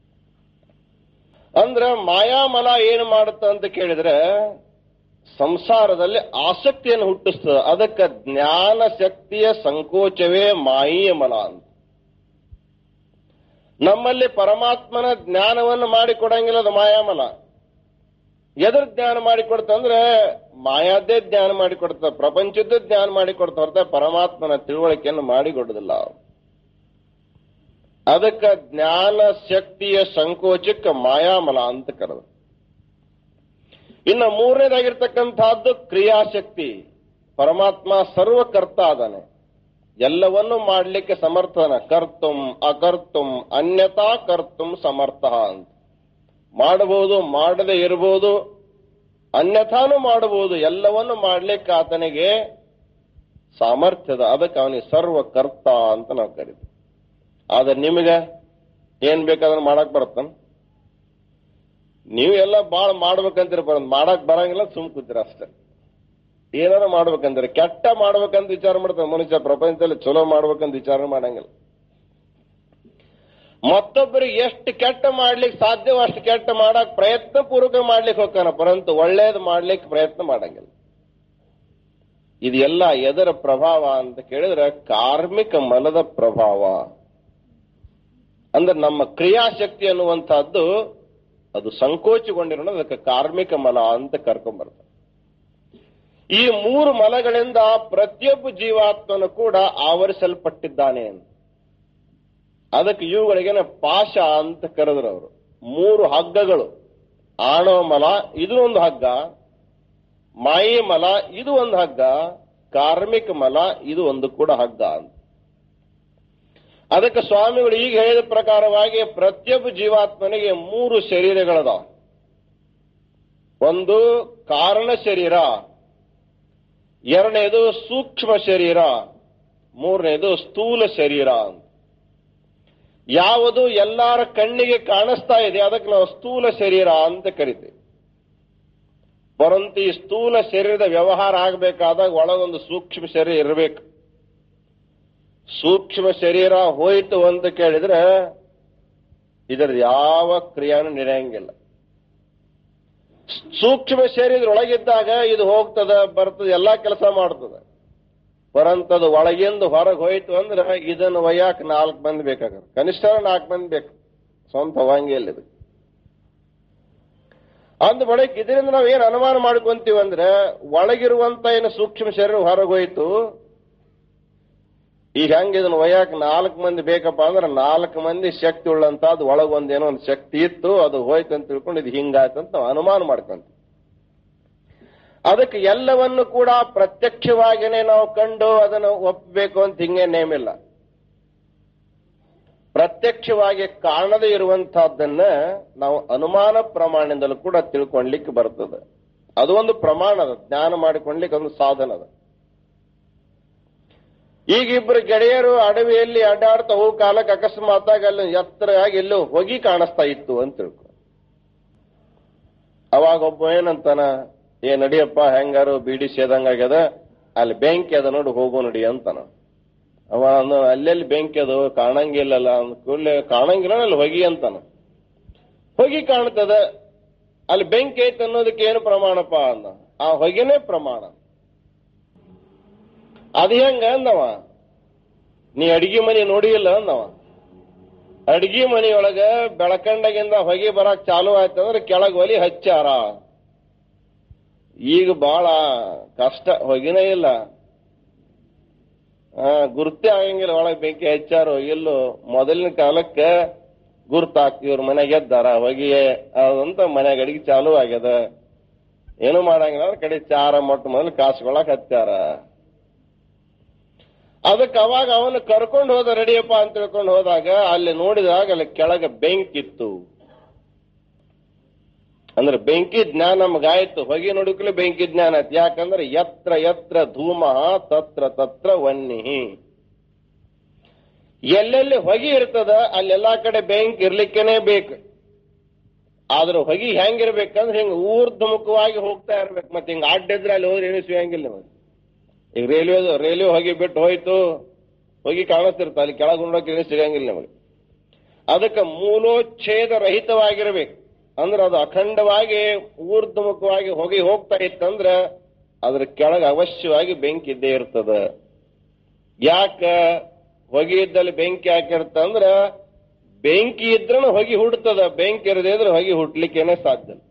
ಅಂದ್ರ ಮಾಯಾಮಲ ಏನು ಮಾಡುತ್ತ ಅಂತ ಕೇಳಿದ್ರೆ ಸಂಸಾರದಲ್ಲಿ ಆಸಕ್ತಿಯನ್ನು ಹುಟ್ಟಿಸ್ತದೆ ಅದಕ್ಕೆ ಜ್ಞಾನ ಶಕ್ತಿಯ ಸಂಕೋಚವೇ ಮಾಯಿಯ ಮಲ ಅಂತ ನಮ್ಮಲ್ಲಿ ಪರಮಾತ್ಮನ ಜ್ಞಾನವನ್ನು ಮಾಡಿಕೊಡಂಗಿಲ್ಲ ಅದು ಮಾಯಾಮಲ ಎದ್ರ ಜ್ಞಾನ ಮಾಡಿಕೊಡ್ತಂದ್ರೆ ಮಾಯಾದ್ದೇ ಜ್ಞಾನ ಮಾಡಿಕೊಡ್ತ ಪ್ರಪಂಚದ ಜ್ಞಾನ ಮಾಡಿಕೊಡ್ತ ಹೊರತ ಪರಮಾತ್ಮನ ತಿಳುವಳಿಕೆಯನ್ನು ಮಾಡಿಕೊಡುದಿಲ್ಲ ಅದಕ್ಕೆ ಜ್ಞಾನ ಶಕ್ತಿಯ ಸಂಕೋಚಕ್ಕೆ ಮಾಯಾಮಲ ಅಂತ ಕರೆದು ಇನ್ನು ಮೂರನೇದಾಗಿರ್ತಕ್ಕಂಥದ್ದು ಕ್ರಿಯಾಶಕ್ತಿ ಪರಮಾತ್ಮ ಸರ್ವಕರ್ತ ಆದಾನೆ ಎಲ್ಲವನ್ನೂ ಮಾಡಲಿಕ್ಕೆ ಸಮರ್ಥನ ಕರ್ತುಂ ಅಕರ್ತುಂ ಅನ್ಯತಾ ಕರ್ತುಂ ಸಮರ್ಥ ಅಂತ ಮಾಡಬಹುದು ಮಾಡದೆ ಇರಬಹುದು ಅನ್ಯಥಾನು ಮಾಡಬಹುದು ಎಲ್ಲವನ್ನು ಮಾಡ್ಲಿಕ್ಕೆ ಆತನಿಗೆ ಸಾಮರ್ಥ್ಯದ ಅದಕ್ಕೆ ಅವನಿಗೆ ಸರ್ವಕರ್ತ ಅಂತ ನಾವು ಕರಿತೀವಿ ಆದ್ರೆ ನಿಮಗೆ ಏನ್ ಬೇಕಾದ್ರೆ ಮಾಡಕ್ ಬರುತ್ತಾನ ನೀವು ಎಲ್ಲ ಬಾಳ ಮಾಡ್ಬೇಕಂತೀರ ಬರ ಮಾಡಕ್ ಬರಂಗಿಲ್ಲ ಸುಮ್ ಕೂತೀರ ಅಷ್ಟೇ ಏನಾರ ಮಾಡ್ಬೇಕಂದ್ರೆ ಕೆಟ್ಟ ಮಾಡ್ಬೇಕಂತ ವಿಚಾರ ಮಾಡ್ತಾನೆ ಮನುಷ್ಯ ಪ್ರಪಂಚದಲ್ಲಿ ಚಲೋ ಮಾಡ್ಬೇಕಂತ ವಿಚಾರ ಮಾಡಂಗಿಲ್ಲ ಮತ್ತೊಬ್ಬರಿಗೆ ಎಷ್ಟು ಕೆಟ್ಟ ಮಾಡ್ಲಿಕ್ಕೆ ಸಾಧ್ಯವೋ ಅಷ್ಟು ಕೆಟ್ಟ ಮಾಡಕ್ ಪ್ರಯತ್ನ ಪೂರ್ವಕ ಮಾಡ್ಲಿಕ್ಕೆ ಹೋಗ್ತಾನ ಪರಂತು ಒಳ್ಳೇದು ಮಾಡ್ಲಿಕ್ಕೆ ಪ್ರಯತ್ನ ಮಾಡಂಗಿಲ್ಲ ಇದು ಎಲ್ಲ ಎದರ ಪ್ರಭಾವ ಅಂತ ಕೇಳಿದ್ರೆ ಕಾರ್ಮಿಕ ಮನದ ಪ್ರಭಾವ ಅಂದ್ರೆ ನಮ್ಮ ಕ್ರಿಯಾಶಕ್ತಿ ಅನ್ನುವಂತಹದ್ದು ಅದು ಸಂಕೋಚಗೊಂಡಿರೋಣ ಅದಕ್ಕೆ ಕಾರ್ಮಿಕ ಮಲ ಅಂತ ಕರ್ಕೊಂಡ್ಬರ್ತಾರೆ ಈ ಮೂರು ಮಲಗಳಿಂದ ಪ್ರತಿಯೊಬ್ಬ ಜೀವಾತ್ಮನು ಕೂಡ ಆವರಿಸಲ್ಪಟ್ಟಿದ್ದಾನೆ ಅಂತ ಅದಕ್ಕೆ ಇವುಗಳಿಗೆ ಪಾಶ ಅಂತ ಕರೆದ್ರು ಅವರು ಮೂರು ಹಗ್ಗಗಳು ಆಣವ ಮಲ ಇದು ಒಂದು ಹಗ್ಗ ಮಾಯಿ ಮಲ ಇದು ಒಂದು ಹಗ್ಗ ಕಾರ್ಮಿಕ ಮಲ ಇದು ಒಂದು ಕೂಡ ಹಗ್ಗ ಅಂತ ಅದಕ್ಕೆ ಸ್ವಾಮಿಗಳು ಈಗ ಹೇಳಿದ ಪ್ರಕಾರವಾಗಿ ಪ್ರತಿಯೊಬ್ಬ ಜೀವಾತ್ಮನಿಗೆ ಮೂರು ಶರೀರಗಳದಾವ ಒಂದು ಕಾರಣ ಶರೀರ ಎರಡನೇದು ಸೂಕ್ಷ್ಮ ಶರೀರ ಮೂರನೇದು ಸ್ಥೂಲ ಶರೀರ ಅಂತ ಯಾವುದು ಎಲ್ಲರ ಕಣ್ಣಿಗೆ ಕಾಣಿಸ್ತಾ ಇದೆ ಅದಕ್ಕೆ ನಾವು ಸ್ಥೂಲ ಶರೀರ ಅಂತ ಕರಿತೀವಿ ಪರಂತು ಈ ಸ್ಥೂಲ ಶರೀರದ ವ್ಯವಹಾರ ಆಗಬೇಕಾದಾಗ ಒಳಗೊಂದು ಸೂಕ್ಷ್ಮ ಶರೀರ ಇರಬೇಕು ಸೂಕ್ಷ್ಮ ಶರೀರ ಹೋಯಿತು ಅಂತ ಕೇಳಿದ್ರೆ ಇದರ ಯಾವ ಕ್ರಿಯಾನು ನಡೆಯಂಗಿಲ್ಲ ಸೂಕ್ಷ್ಮ ಶರೀರದೊಳಗಿದ್ದಾಗ ಇದು ಹೋಗ್ತದ ಬರ್ತದ ಎಲ್ಲಾ ಕೆಲಸ ಮಾಡ್ತದ ಪರಂತದು ಒಳಗಿಂದ ಹೊರಗೆ ಹೋಯ್ತು ಅಂದ್ರೆ ಇದನ್ನು ಒಯ್ಯಾಕ ನಾಲ್ಕು ಮಂದಿ ಬೇಕಾಗ ಕನಿಷ್ಠ ನಾಲ್ಕು ಮಂದಿ ಬೇಕು ಸ್ವಂತ ಹೋಗಂಗಿಲ್ಲ ಇದು ಅಂದ ಬಳಿಕ ಇದರಿಂದ ನಾವು ಏನು ಅನುಮಾನ ಮಾಡ್ಕೊಂತೀವಿ ಅಂದ್ರೆ ಒಳಗಿರುವಂತ ಏನು ಸೂಕ್ಷ್ಮ ಶರೀರ ಹೊರಗೆ ಹೋಯ್ತು ಈಗ ಹೆಂಗ ಇದನ್ನ ಒಯ್ಯಾಕ ನಾಲ್ಕು ಮಂದಿ ಬೇಕಪ್ಪ ಅಂದ್ರೆ ನಾಲ್ಕು ಮಂದಿ ಶಕ್ತಿ ಉಳ್ಳಂತ ಅದು ಒಳಗೊಂದೇನೋ ಒಂದು ಶಕ್ತಿ ಇತ್ತು ಅದು ಹೋಯ್ತು ಅಂತ ತಿಳ್ಕೊಂಡು ಇದು ಹಿಂಗಾಯ್ತು ಅಂತ ನಾವು ಅನುಮಾನ ಮಾಡ್ಕೊಂತೀವಿ ಅದಕ್ಕೆ ಎಲ್ಲವನ್ನು ಕೂಡ ಪ್ರತ್ಯಕ್ಷವಾಗಿನೇ ನಾವು ಕಂಡು ಅದನ್ನು ಒಪ್ಪಬೇಕು ಅಂತ ಹಿಂಗೆ ನೇಮಿಲ್ಲ ಪ್ರತ್ಯಕ್ಷವಾಗಿ ಕಾಣದೇ ಇರುವಂತಹದ್ದನ್ನ ನಾವು ಅನುಮಾನ ಪ್ರಮಾಣದಿಂದಲೂ ಕೂಡ ತಿಳ್ಕೊಳ್ಲಿಕ್ಕೆ ಬರ್ತದೆ ಅದು ಒಂದು ಪ್ರಮಾಣ ಅದ ಜ್ಞಾನ ಮಾಡಿಕೊಳ್ಲಿಕ್ಕೆ ಒಂದು ಸಾಧನ ಅದ ಈಗ ಇಬ್ಬರು ಗೆಳೆಯರು ಅಡವಿಯಲ್ಲಿ ಅಡ್ಡಾಡ್ತಾ ಹೋಗೋ ಕಾಲಕ್ಕೆ ಅಕಸ್ಮಾತಾಗಿ ಅಲ್ಲಿ ಎತ್ತರವಾಗಿ ಎಲ್ಲೋ ಹೊಗಿ ಕಾಣಿಸ್ತಾ ಇತ್ತು ಅಂತ ತಿಳ್ಕೊ ಅವಾಗ ಒಬ್ಬ ಏನಂತಾನ ಏ ನಡಿಯಪ್ಪ ಹೆಂಗಾರು ಬೀಡಿ ಸೇದಂಗಾಗ್ಯದ ಅಲ್ಲಿ ಬೆಂಕಿ ಅದ ನೋಡಿ ಹೋಗು ನಡಿ ಅಂತಾನ ಅವ ಅಂದ, ಅಲ್ಲೆಲ್ಲಿ ಬೆಂಕಿ ಅದು ಕಾಣಂಗಿಲ್ಲಲ್ಲ ಅಂದ ಕೂಡಲೇ ಕಾಣಂಗಿಲ್ಲ ಅಲ್ಲಿ ಹೊಗಿ ಅಂತಾನ ಹೊಗಿ ಕಾಣ್ತದ ಅಲ್ಲಿ ಬೆಂಕಿ ಐತೆ ಅನ್ನೋದಕ್ಕೆ ಏನು ಪ್ರಮಾಣಪ್ಪ ಅಂದ ಆ ಹೊಗೆನೇ ಪ್ರಮಾಣ ಅದು ಹೆಂಗ ಅಂದವ ನೀ ಅಡಿಗೆ ಮನೆ ನೋಡಿಲ್ಲ ಅಂದವ ಅಡಿಗೆ ಮನೆಯೊಳಗ ಬೆಳಕಂಡಗಿಂದ ಹೊಗೆ ಬರಕ್ ಚಾಲು ಆಯ್ತಂದ್ರೆ ಕೆಳಗ್ ಒಲಿ ಹಚ್ಚಾರ ಈಗ ಬಹಳ ಕಷ್ಟ ಹೊಗಿನೇ ಇಲ್ಲ ಆ ಗುರುತೇ ಆಗಂಗಿಲ್ಲ ಒಳಗೆ ಬೆಂಕಿ ಹಚ್ಚಾರೋ ಇಲ್ಲೋ ಮೊದಲಿನ ಕಾಲಕ್ಕೆ ಗುರ್ತಾಕ್ ಇವ್ರ ಮನೆಗೆ ಎದ್ದಾರ ಹೊಗೆ ಅದಂತ ಮನ್ಯಾಗ ಅಡಿಗೆ ಚಾಲು ಆಗ್ಯದ ಏನು ಮಾಡಂಗಿಲ್ಲ ಅಂದ್ರೆ ಕಡೆ ಚಾರ ಮೊಟ್ಟ ಮೊದಲು ಕಾಸ್ಕೊಳಕ್ ಹಚ್ಚಾರ ಅದಕ್ಕೆ ಅವಾಗ ಅವನು ಕರ್ಕೊಂಡು ಹೋದ ರೆಡಿಯಪ್ಪ ಅಂತ ತಿಳ್ಕೊಂಡು ಹೋದಾಗ ಅಲ್ಲಿ ನೋಡಿದಾಗ ಅಲ್ಲಿ ಕೆಳಗೆ ಬೆಂಕಿ ಇತ್ತು ಅಂದ್ರೆ ಬೆಂಕಿ ಜ್ಞಾನ ನಮಗಾಯ್ತು ಹೊಗೆ ನೋಡಿಕ್ಲೆ ಬೆಂಕಿ ಜ್ಞಾನ ಆಯ್ತು ಯಾಕಂದ್ರೆ ಯತ್ರ ಯತ್ರ ಧೂಮ ತತ್ರ ತತ್ರ ವನ್ನಿ ಎಲ್ಲೆಲ್ಲಿ ಹೊಗೆ ಇರ್ತದ ಅಲ್ಲೆಲ್ಲಾ ಕಡೆ ಬೆಂಕಿ ಇರ್ಲಿಕ್ಕೇನೆ ಬೇಕು ಆದ್ರೆ ಹೊಗೆ ಹೆಂಗಿರ್ಬೇಕಂದ್ರೆ ಹಿಂಗ ಊರ್ಧ್ವಮುಖವಾಗಿ ಹೋಗ್ತಾ ಇರ್ಬೇಕು ಮತ್ತೆ ಹಿಂಗ ಅಡ್ಡಿದ್ರೆ ಅಲ್ಲಿ ಹೋದ್ರೆ ಏನು ಸಿಗಂಗಿಲ್ಲ ನಿಮಗೆ ಈಗ ರೈಲ್ವೆ ರೈಲ್ವೆ ಹೋಗಿ ಬಿಟ್ಟು ಹೋಯ್ತು ಹೋಗಿ ಕಾಣಿಸ್ತಿರ್ತ ಅಲ್ಲಿ ಕೆಳಗೆ ಉಂಡೋಕೆ ಏನು ಸಿಗಂಗಿಲ್ಲ ನಿಮಗೆ ಅದಕ್ಕೆ ಮೂಲೋಚ್ಛೇದ ರಹಿತವಾಗಿರ್ಬೇಕು ಅಂದ್ರೆ ಅದು ಅಖಂಡವಾಗಿ ಊರ್ಧ್ವಮುಖವಾಗಿ ಹೋಗಿ ಹೋಗ್ತಾ ಇತ್ತಂದ್ರೆ ಅದ್ರ ಕೆಳಗೆ ಅವಶ್ಯವಾಗಿ ಬೆಂಕಿ ಇದ್ದೇ ಇರ್ತದ ಯಾಕ ಹೊಗೆ ಇದ್ದಲ್ಲಿ ಬೆಂಕಿ ಹಾಕಿರ್ತಂದ್ರ ಬೆಂಕಿ ಇದ್ರೂ ಹೊಗೆ ಹುಡ್ತದ ಬೆಂಕಿ ಇರದೇ ಇದ್ರೆ ಹೊಗೆ ಹುಟ್ಲಿಕ್ಕೇನೆ ಸಾಧ್ಯ ಇಲ್ಲ.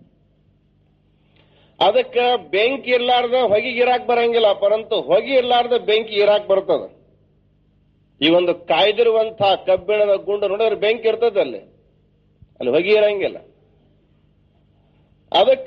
ಅದಕ್ಕ ಬೆಂಕಿ ಇರ್ಲಾರ್ದ ಹೊಗೆ ಇರಾಕ್ ಬರಂಗಿಲ್ಲ ಪರಂತು ಹೊಗೆ ಇರ್ಲಾರ್ದ ಬೆಂಕಿ ಇರಾಕ್ ಬರ್ತದ ಈ ಒಂದು ಕಾಯ್ದಿರುವಂತಹ ಕಬ್ಬಿಣದ ಗುಂಡು ನೋಡಿದ್ರೆ ಬೆಂಕಿ ಇರ್ತದ ಅಲ್ಲಿ ಅಲ್ಲಿ ಹೊಗೆ ಇರಂಗಿಲ್ಲ ಅದಕ್ಕ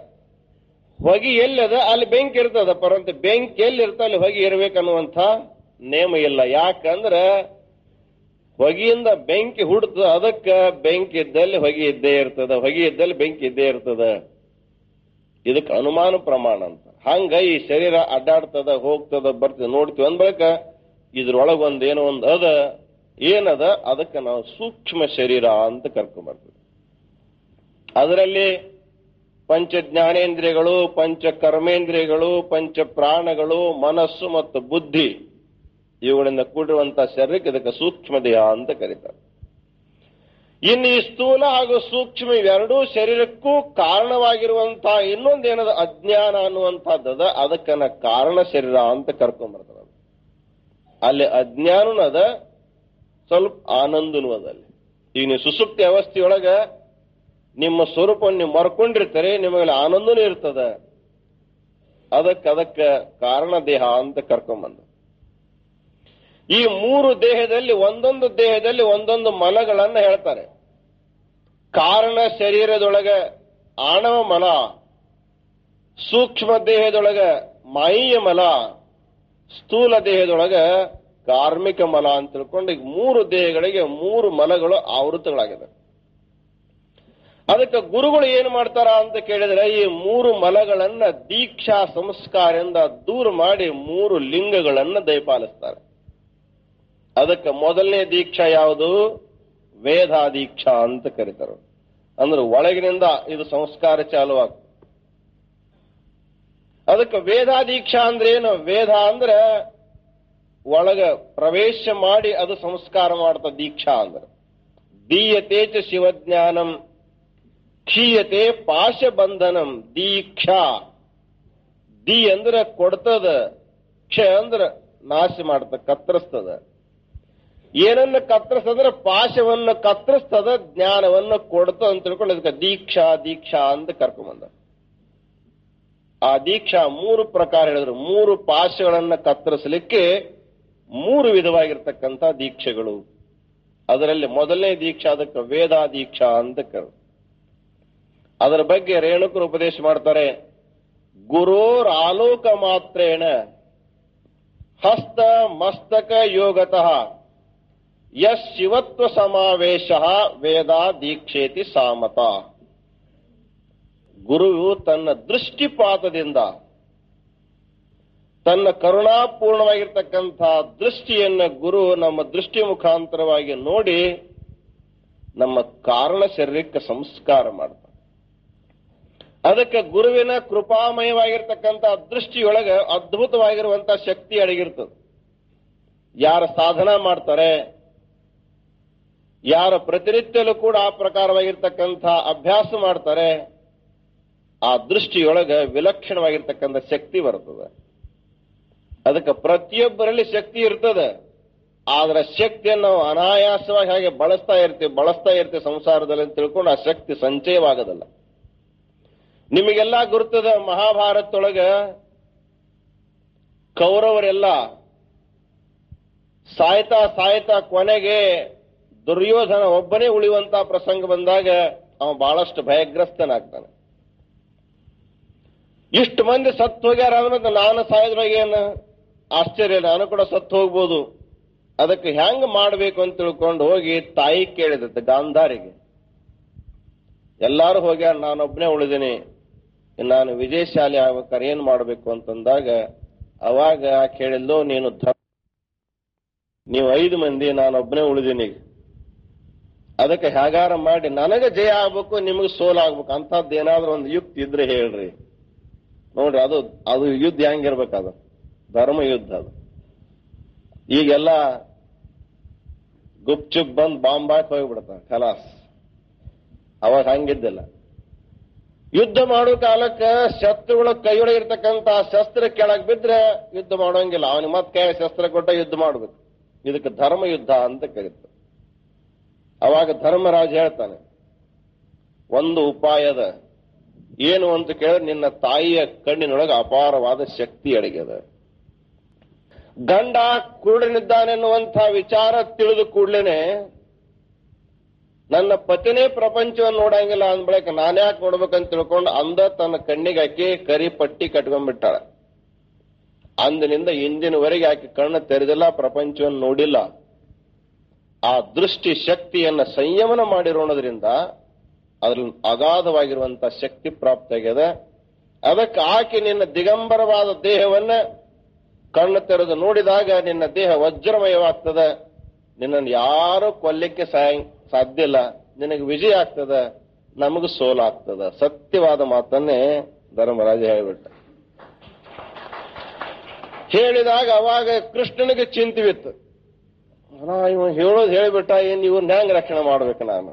ಹೊಗೆ ಎಲ್ಲದ ಅಲ್ಲಿ ಬೆಂಕಿ ಇರ್ತದ ಪರಂತು ಬೆಂಕಿ ಎಲ್ಲಿ ಇರ್ತ ಅಲ್ಲಿ ಹೊಗೆ ಇರ್ಬೇಕನ್ನುವಂಥ ನೇಮ ಇಲ್ಲ ಯಾಕಂದ್ರ ಹೊಗೆಯಿಂದ ಬೆಂಕಿ ಹುಡ್ತದ ಅದಕ್ಕ ಬೆಂಕಿ ಇದ್ದಲ್ಲಿ ಹೊಗೆ ಇದ್ದೇ ಇರ್ತದ ಹೊಗೆ ಇದ್ದಲ್ಲಿ ಬೆಂಕಿ ಇದ್ದೇ ಇರ್ತದ ಇದಕ್ಕೆ ಅನುಮಾನ ಪ್ರಮಾಣ ಅಂತ ಹಂಗ ಈ ಶರೀರ ಅಡ್ಡಾಡ್ತದ ಹೋಗ್ತದ ಬರ್ತದ ನೋಡ್ತೀವಿ ಅಂದ ಬಳಿಕ ಇದ್ರೊಳಗ ಒಂದ್ ಏನೋ ಒಂದ್ ಅದ ಏನದ ಅದಕ್ಕೆ ನಾವು ಸೂಕ್ಷ್ಮ ಶರೀರ ಅಂತ ಕರ್ಕೊಂಡ್ಬರ್ತೇವೆ ಅದರಲ್ಲಿ ಪಂಚ ಜ್ಞಾನೇಂದ್ರಿಯಗಳು ಪಂಚ ಕರ್ಮೇಂದ್ರಿಯಗಳು ಪಂಚ ಪ್ರಾಣಗಳು ಮನಸ್ಸು ಮತ್ತು ಬುದ್ಧಿ ಇವುಗಳಿಂದ ಕೂಡಿರುವಂತಹ ಶರೀರಕ್ಕೆ ಇದಕ್ಕೆ ಸೂಕ್ಷ್ಮ ದೇಹ ಅಂತ ಕರೀತಾರೆ ಇನ್ನು ಈ ಸ್ಥೂಲ ಹಾಗೂ ಸೂಕ್ಷ್ಮ ಇವೆರಡೂ ಶರೀರಕ್ಕೂ ಕಾರಣವಾಗಿರುವಂತಹ ಇನ್ನೊಂದೇನದ ಅಜ್ಞಾನ ಅನ್ನುವಂಥದ್ದದ ಅದಕ್ಕನ ಕಾರಣ ಶರೀರ ಅಂತ ಕರ್ಕೊಂಡ್ಬರ್ತಾರೆ ಅಲ್ಲಿ ಅಜ್ಞಾನನೂ ಅದ ಸ್ವಲ್ಪ ಆನಂದನೂ ಅದ ಅಲ್ಲಿ ಈಗ ನೀವು ಸುಸುಪ್ತಿ ಅವಸ್ಥೆಯೊಳಗ ನಿಮ್ಮ ಸ್ವರೂಪವನ್ನು ನೀವು ಮರ್ಕೊಂಡಿರ್ತಾರೆ ನಿಮಗೆ ಆನಂದನೂ ಇರ್ತದ ಅದಕ್ಕೆ ಅದಕ್ಕೆ ಕಾರಣ ದೇಹ ಅಂತ ಕರ್ಕೊಂಬಂದ ಈ ಮೂರು ದೇಹದಲ್ಲಿ ಒಂದೊಂದು ದೇಹದಲ್ಲಿ ಒಂದೊಂದು ಮಲಗಳನ್ನ ಹೇಳ್ತಾರೆ ಕಾರಣ ಶರೀರದೊಳಗ ಆಣವ ಮಲ ಸೂಕ್ಷ್ಮ ದೇಹದೊಳಗ ಮಾಯಿಯ ಮಲ ಸ್ಥೂಲ ದೇಹದೊಳಗ ಕಾರ್ಮಿಕ ಮಲ ಅಂತ ತಿಳ್ಕೊಂಡು ಈಗ ಮೂರು ದೇಹಗಳಿಗೆ ಮೂರು ಮಲಗಳು ಆವೃತಗಳಾಗಿದೆ ಅದಕ್ಕೆ ಗುರುಗಳು ಏನ್ ಮಾಡ್ತಾರ ಅಂತ ಕೇಳಿದ್ರೆ ಈ ಮೂರು ಮಲಗಳನ್ನ ದೀಕ್ಷಾ ಸಂಸ್ಕಾರದಿಂದ ದೂರ ಮಾಡಿ ಮೂರು ಲಿಂಗಗಳನ್ನ ದಯಪಾಲಿಸ್ತಾರೆ ಅದಕ್ಕೆ ಮೊದಲನೇ ದೀಕ್ಷಾ ಯಾವುದು ವೇದ ದೀಕ್ಷಾ ಅಂತ ಕರೀತಾರೆ ಅಂದ್ರೆ ಒಳಗಿನಿಂದ ಇದು ಸಂಸ್ಕಾರ ಚಾಲುವಾಗ್ತದೆ ಅದಕ್ಕೆ ವೇದ ದೀಕ್ಷಾ ಅಂದ್ರೆ ಏನು ವೇದ ಅಂದ್ರೆ ಒಳಗ ಪ್ರವೇಶ ಮಾಡಿ ಅದು ಸಂಸ್ಕಾರ ಮಾಡ್ತ ದೀಕ್ಷಾ ಅಂದ್ರೆ ದೀಯತೆ ಚ ಶಿವಜ್ಞಾನಂ ಕ್ಷೀಯತೆ ಪಾಶಬಂಧನಂ ದೀಕ್ಷಾ ದಿ ಅಂದ್ರೆ ಕೊಡ್ತದ ಕ್ಷ ಅಂದ್ರ ನಾಶ ಮಾಡ್ತ ಕತ್ತರಿಸ್ತದ ಏನನ್ನ ಕತ್ತರಿಸ್ತಂದ್ರೆ ಪಾಶವನ್ನ ಕತ್ತರಿಸ್ತದ ಜ್ಞಾನವನ್ನ ಕೊಡ್ತದ ಅಂತ ತಿಳ್ಕೊಂಡು ಅದಕ್ಕೆ ದೀಕ್ಷಾ ದೀಕ್ಷಾ ಅಂತ ಕರ್ಕೊಂಬಂದ ಆ ದೀಕ್ಷಾ ಮೂರು ಪ್ರಕಾರ ಹೇಳಿದ್ರು ಮೂರು ಪಾಶಗಳನ್ನ ಕತ್ತರಿಸಲಿಕ್ಕೆ ಮೂರು ವಿಧವಾಗಿರ್ತಕ್ಕಂಥ ದೀಕ್ಷೆಗಳು ಅದರಲ್ಲಿ ಮೊದಲನೇ ದೀಕ್ಷಾ ಅದಕ್ಕೆ ವೇದ ದೀಕ್ಷಾ ಅಂತ ಕರೆದು ಅದರ ಬಗ್ಗೆ ರೇಣುಕರು ಉಪದೇಶ ಮಾಡ್ತಾರೆ ಗುರೋರ್ ಆಲೋಕ ಮಾತ್ರೇಣ ಹಸ್ತ ಮಸ್ತಕ ಯೋಗತಃ ಯಶ್ ಶಿವತ್ವ ಸಮಾವೇಶ ವೇದ ದೀಕ್ಷೇತಿ ಸಾಮತ ಗುರುವು ತನ್ನ ದೃಷ್ಟಿಪಾತದಿಂದ ತನ್ನ ಕರುಣಾಪೂರ್ಣವಾಗಿರ್ತಕ್ಕಂಥ ದೃಷ್ಟಿಯನ್ನ ಗುರು ನಮ್ಮ ದೃಷ್ಟಿ ಮುಖಾಂತರವಾಗಿ ನೋಡಿ ನಮ್ಮ ಕಾರಣ ಶರೀರಕ್ಕೆ ಸಂಸ್ಕಾರ ಮಾಡ್ತಾರೆ ಅದಕ್ಕೆ ಗುರುವಿನ ಕೃಪಾಮಯವಾಗಿರ್ತಕ್ಕಂಥ ದೃಷ್ಟಿಯೊಳಗೆ ಅದ್ಭುತವಾಗಿರುವಂತ ಶಕ್ತಿ ಅಡಗಿರ್ತದೆ ಯಾರ ಸಾಧನ ಮಾಡ್ತಾರೆ ಯಾರ ಪ್ರತಿನಿತ್ಯಲೂ ಕೂಡ ಆ ಪ್ರಕಾರವಾಗಿರ್ತಕ್ಕಂಥ ಅಭ್ಯಾಸ ಮಾಡ್ತಾರೆ ಆ ದೃಷ್ಟಿಯೊಳಗೆ ವಿಲಕ್ಷಣವಾಗಿರ್ತಕ್ಕಂಥ ಶಕ್ತಿ ಬರ್ತದೆ ಅದಕ್ಕೆ ಪ್ರತಿಯೊಬ್ಬರಲ್ಲಿ ಶಕ್ತಿ ಇರ್ತದೆ ಆದ್ರೆ ಶಕ್ತಿಯನ್ನು ನಾವು ಅನಾಯಾಸವಾಗಿ ಹಾಗೆ ಬಳಸ್ತಾ ಇರ್ತೀವಿ ಬಳಸ್ತಾ ಇರ್ತೀವಿ ಸಂಸಾರದಲ್ಲಿ ಅಂತ ತಿಳ್ಕೊಂಡು ಆ ಶಕ್ತಿ ಸಂಚಯವಾಗೋದಲ್ಲ ನಿಮಗೆಲ್ಲ ಗುರುತದ ಮಹಾಭಾರತದೊಳಗ ಕೌರವರೆಲ್ಲ ಸಾಯ್ತಾ ಸಾಯ್ತಾ ಕೊನೆಗೆ ದುರ್ಯೋಧನ ಒಬ್ಬನೇ ಉಳಿಯುವಂತ ಪ್ರಸಂಗ ಬಂದಾಗ ಅವ ಬಹಳಷ್ಟು ಭಯಗ್ರಸ್ತನಾಗ್ತಾನೆ ಇಷ್ಟು ಮಂದಿ ಸತ್ತು ಹೋಗ್ಯಾರ ಅಂದ್ರೆ ನಾನು ಸಾಯದ್ರಾಗ ಏನು ಆಶ್ಚರ್ಯ ನಾನು ಕೂಡ ಸತ್ತು ಹೋಗ್ಬೋದು ಅದಕ್ಕೆ ಹೆಂಗ್ ಮಾಡ್ಬೇಕು ಅಂತ ತಿಳ್ಕೊಂಡು ಹೋಗಿ ತಾಯಿ ಕೇಳಿದತ್ತೆ ಗಾಂಧಾರಿಗೆ ಎಲ್ಲಾರು ಹೋಗ್ಯಾರ ನಾನೊಬ್ಬನೇ ಉಳಿದೀನಿ ನಾನು ವಿಜಯಶಾಲಿ ಆಗ್ಬೇಕಾದ್ರೆ ಏನ್ ಮಾಡ್ಬೇಕು ಅಂತಂದಾಗ ಅವಾಗ ಕೇಳಿದ್ಲು ನೀನು ಧ ನೀವು ಐದು ಮಂದಿ ನಾನೊಬ್ಬನೇ ಉಳಿದೀನಿ ಅದಕ್ಕೆ ಹೇಗಾರ ಮಾಡಿ ನನಗೆ ಜಯ ಆಗ್ಬೇಕು ನಿಮಗೆ ಸೋಲಾಗ್ಬೇಕು ಅಂತದ್ದು ಏನಾದ್ರೂ ಒಂದು ಯುಕ್ತಿ ಇದ್ರೆ ಹೇಳ್ರಿ ನೋಡ್ರಿ ಅದು ಅದು ಯುದ್ಧ ಹೆಂಗಿರ್ಬೇಕದು ಧರ್ಮ ಯುದ್ಧ ಅದು ಈಗೆಲ್ಲ ಗುಪ್ಚುಪ್ ಬಂದ್ ಬಾಂಬ್ ಹಾಕಿ ಹೋಗ್ಬಿಡ್ತಾನೆ ಖಲಾಸ್ ಅವಾಗ ಹಂಗಿದ್ದಿಲ್ಲ ಯುದ್ಧ ಮಾಡೋ ಕಾಲಕ್ಕೆ ಶತ್ರುಗಳ ಕೈಯೊಳಗೆ ಇರ್ತಕ್ಕಂತ ಶಸ್ತ್ರ ಕೆಳಗ್ ಬಿದ್ರೆ ಯುದ್ಧ ಮಾಡೋಂಗಿಲ್ಲ ಅವನಿಗೆ ಮತ್ತೆ ಕೈ ಶಸ್ತ್ರ ಕೊಟ್ಟ ಯುದ್ಧ ಮಾಡ್ಬೇಕು ಇದಕ್ಕೆ ಧರ್ಮ ಯುದ್ಧ ಅಂತ ಕರೀತಾರೆ ಅವಾಗ ಧರ್ಮರಾಜ್ ಹೇಳ್ತಾನೆ ಒಂದು ಉಪಾಯದ ಏನು ಅಂತ ಕೇಳಿದ್ರೆ ನಿನ್ನ ತಾಯಿಯ ಕಣ್ಣಿನೊಳಗೆ ಅಪಾರವಾದ ಶಕ್ತಿ ಅಡಗ್ಯದ ಗಂಡ ಕುರುಡನಿದ್ದಾನೆನ್ನುವಂಥ ವಿಚಾರ ತಿಳಿದು ಕೂಡ್ಲೇನೆ ನನ್ನ ಪತಿನೇ ಪ್ರಪಂಚವನ್ನು ನೋಡಂಗಿಲ್ಲ ಅಂದ್ಬಳಕ ನಾನ್ಯಾಕೆ ನೋಡ್ಬೇಕಂತ ತಿಳ್ಕೊಂಡು ಅಂದ ತನ್ನ ಕಣ್ಣಿಗೆ ಹಾಕಿ ಕರಿ ಪಟ್ಟಿ ಕಟ್ಕೊಂಡ್ಬಿಟ್ಟಾಳ ಅಂದಿನಿಂದ ಇಂದಿನವರೆಗೆ ಆಕೆ ಕಣ್ಣು ತೆರೆದಿಲ್ಲ ಪ್ರಪಂಚವನ್ನು ನೋಡಿಲ್ಲ ಆ ದೃಷ್ಟಿ ಶಕ್ತಿಯನ್ನ ಸಂಯಮನ ಮಾಡಿರೋಣದ್ರಿಂದ ಅದ್ರಲ್ಲಿ ಅಗಾಧವಾಗಿರುವಂತಹ ಶಕ್ತಿ ಪ್ರಾಪ್ತಿಯಾಗಿದೆ ಅದಕ್ಕೆ ಆಕೆ ನಿನ್ನ ದಿಗಂಬರವಾದ ದೇಹವನ್ನ ಕಣ್ಣು ತೆರೆದು ನೋಡಿದಾಗ ನಿನ್ನ ದೇಹ ವಜ್ರಮಯವಾಗ್ತದೆ ನಿನ್ನನ್ನು ಯಾರು ಕೊಲ್ಲಿಕ್ಕೆ ಸಾಯ- ಸಾಧ್ಯ ಇಲ್ಲ ನಿನಗೆ ವಿಜಯ ಆಗ್ತದ ನಮಗೂ ಸೋಲಾಗ್ತದ ಸತ್ಯವಾದ ಮಾತನ್ನೇ ಧರ್ಮರಾಜ ಹೇಳಿಬಿಟ್ಟ ಹೇಳಿದಾಗ ಅವಾಗ ಕೃಷ್ಣನಿಗೆ ಚಿಂತಿವಿತ್ತು ಅಲ್ಲ, ಇವ ಹೇಳೋದು ಹೇಳಿಬಿಟ್ಟ ಏನ್ ಇವ್ರನ್ನ ಹೆಂಗ್ ರಕ್ಷಣೆ ಮಾಡ್ಬೇಕು ನಾನು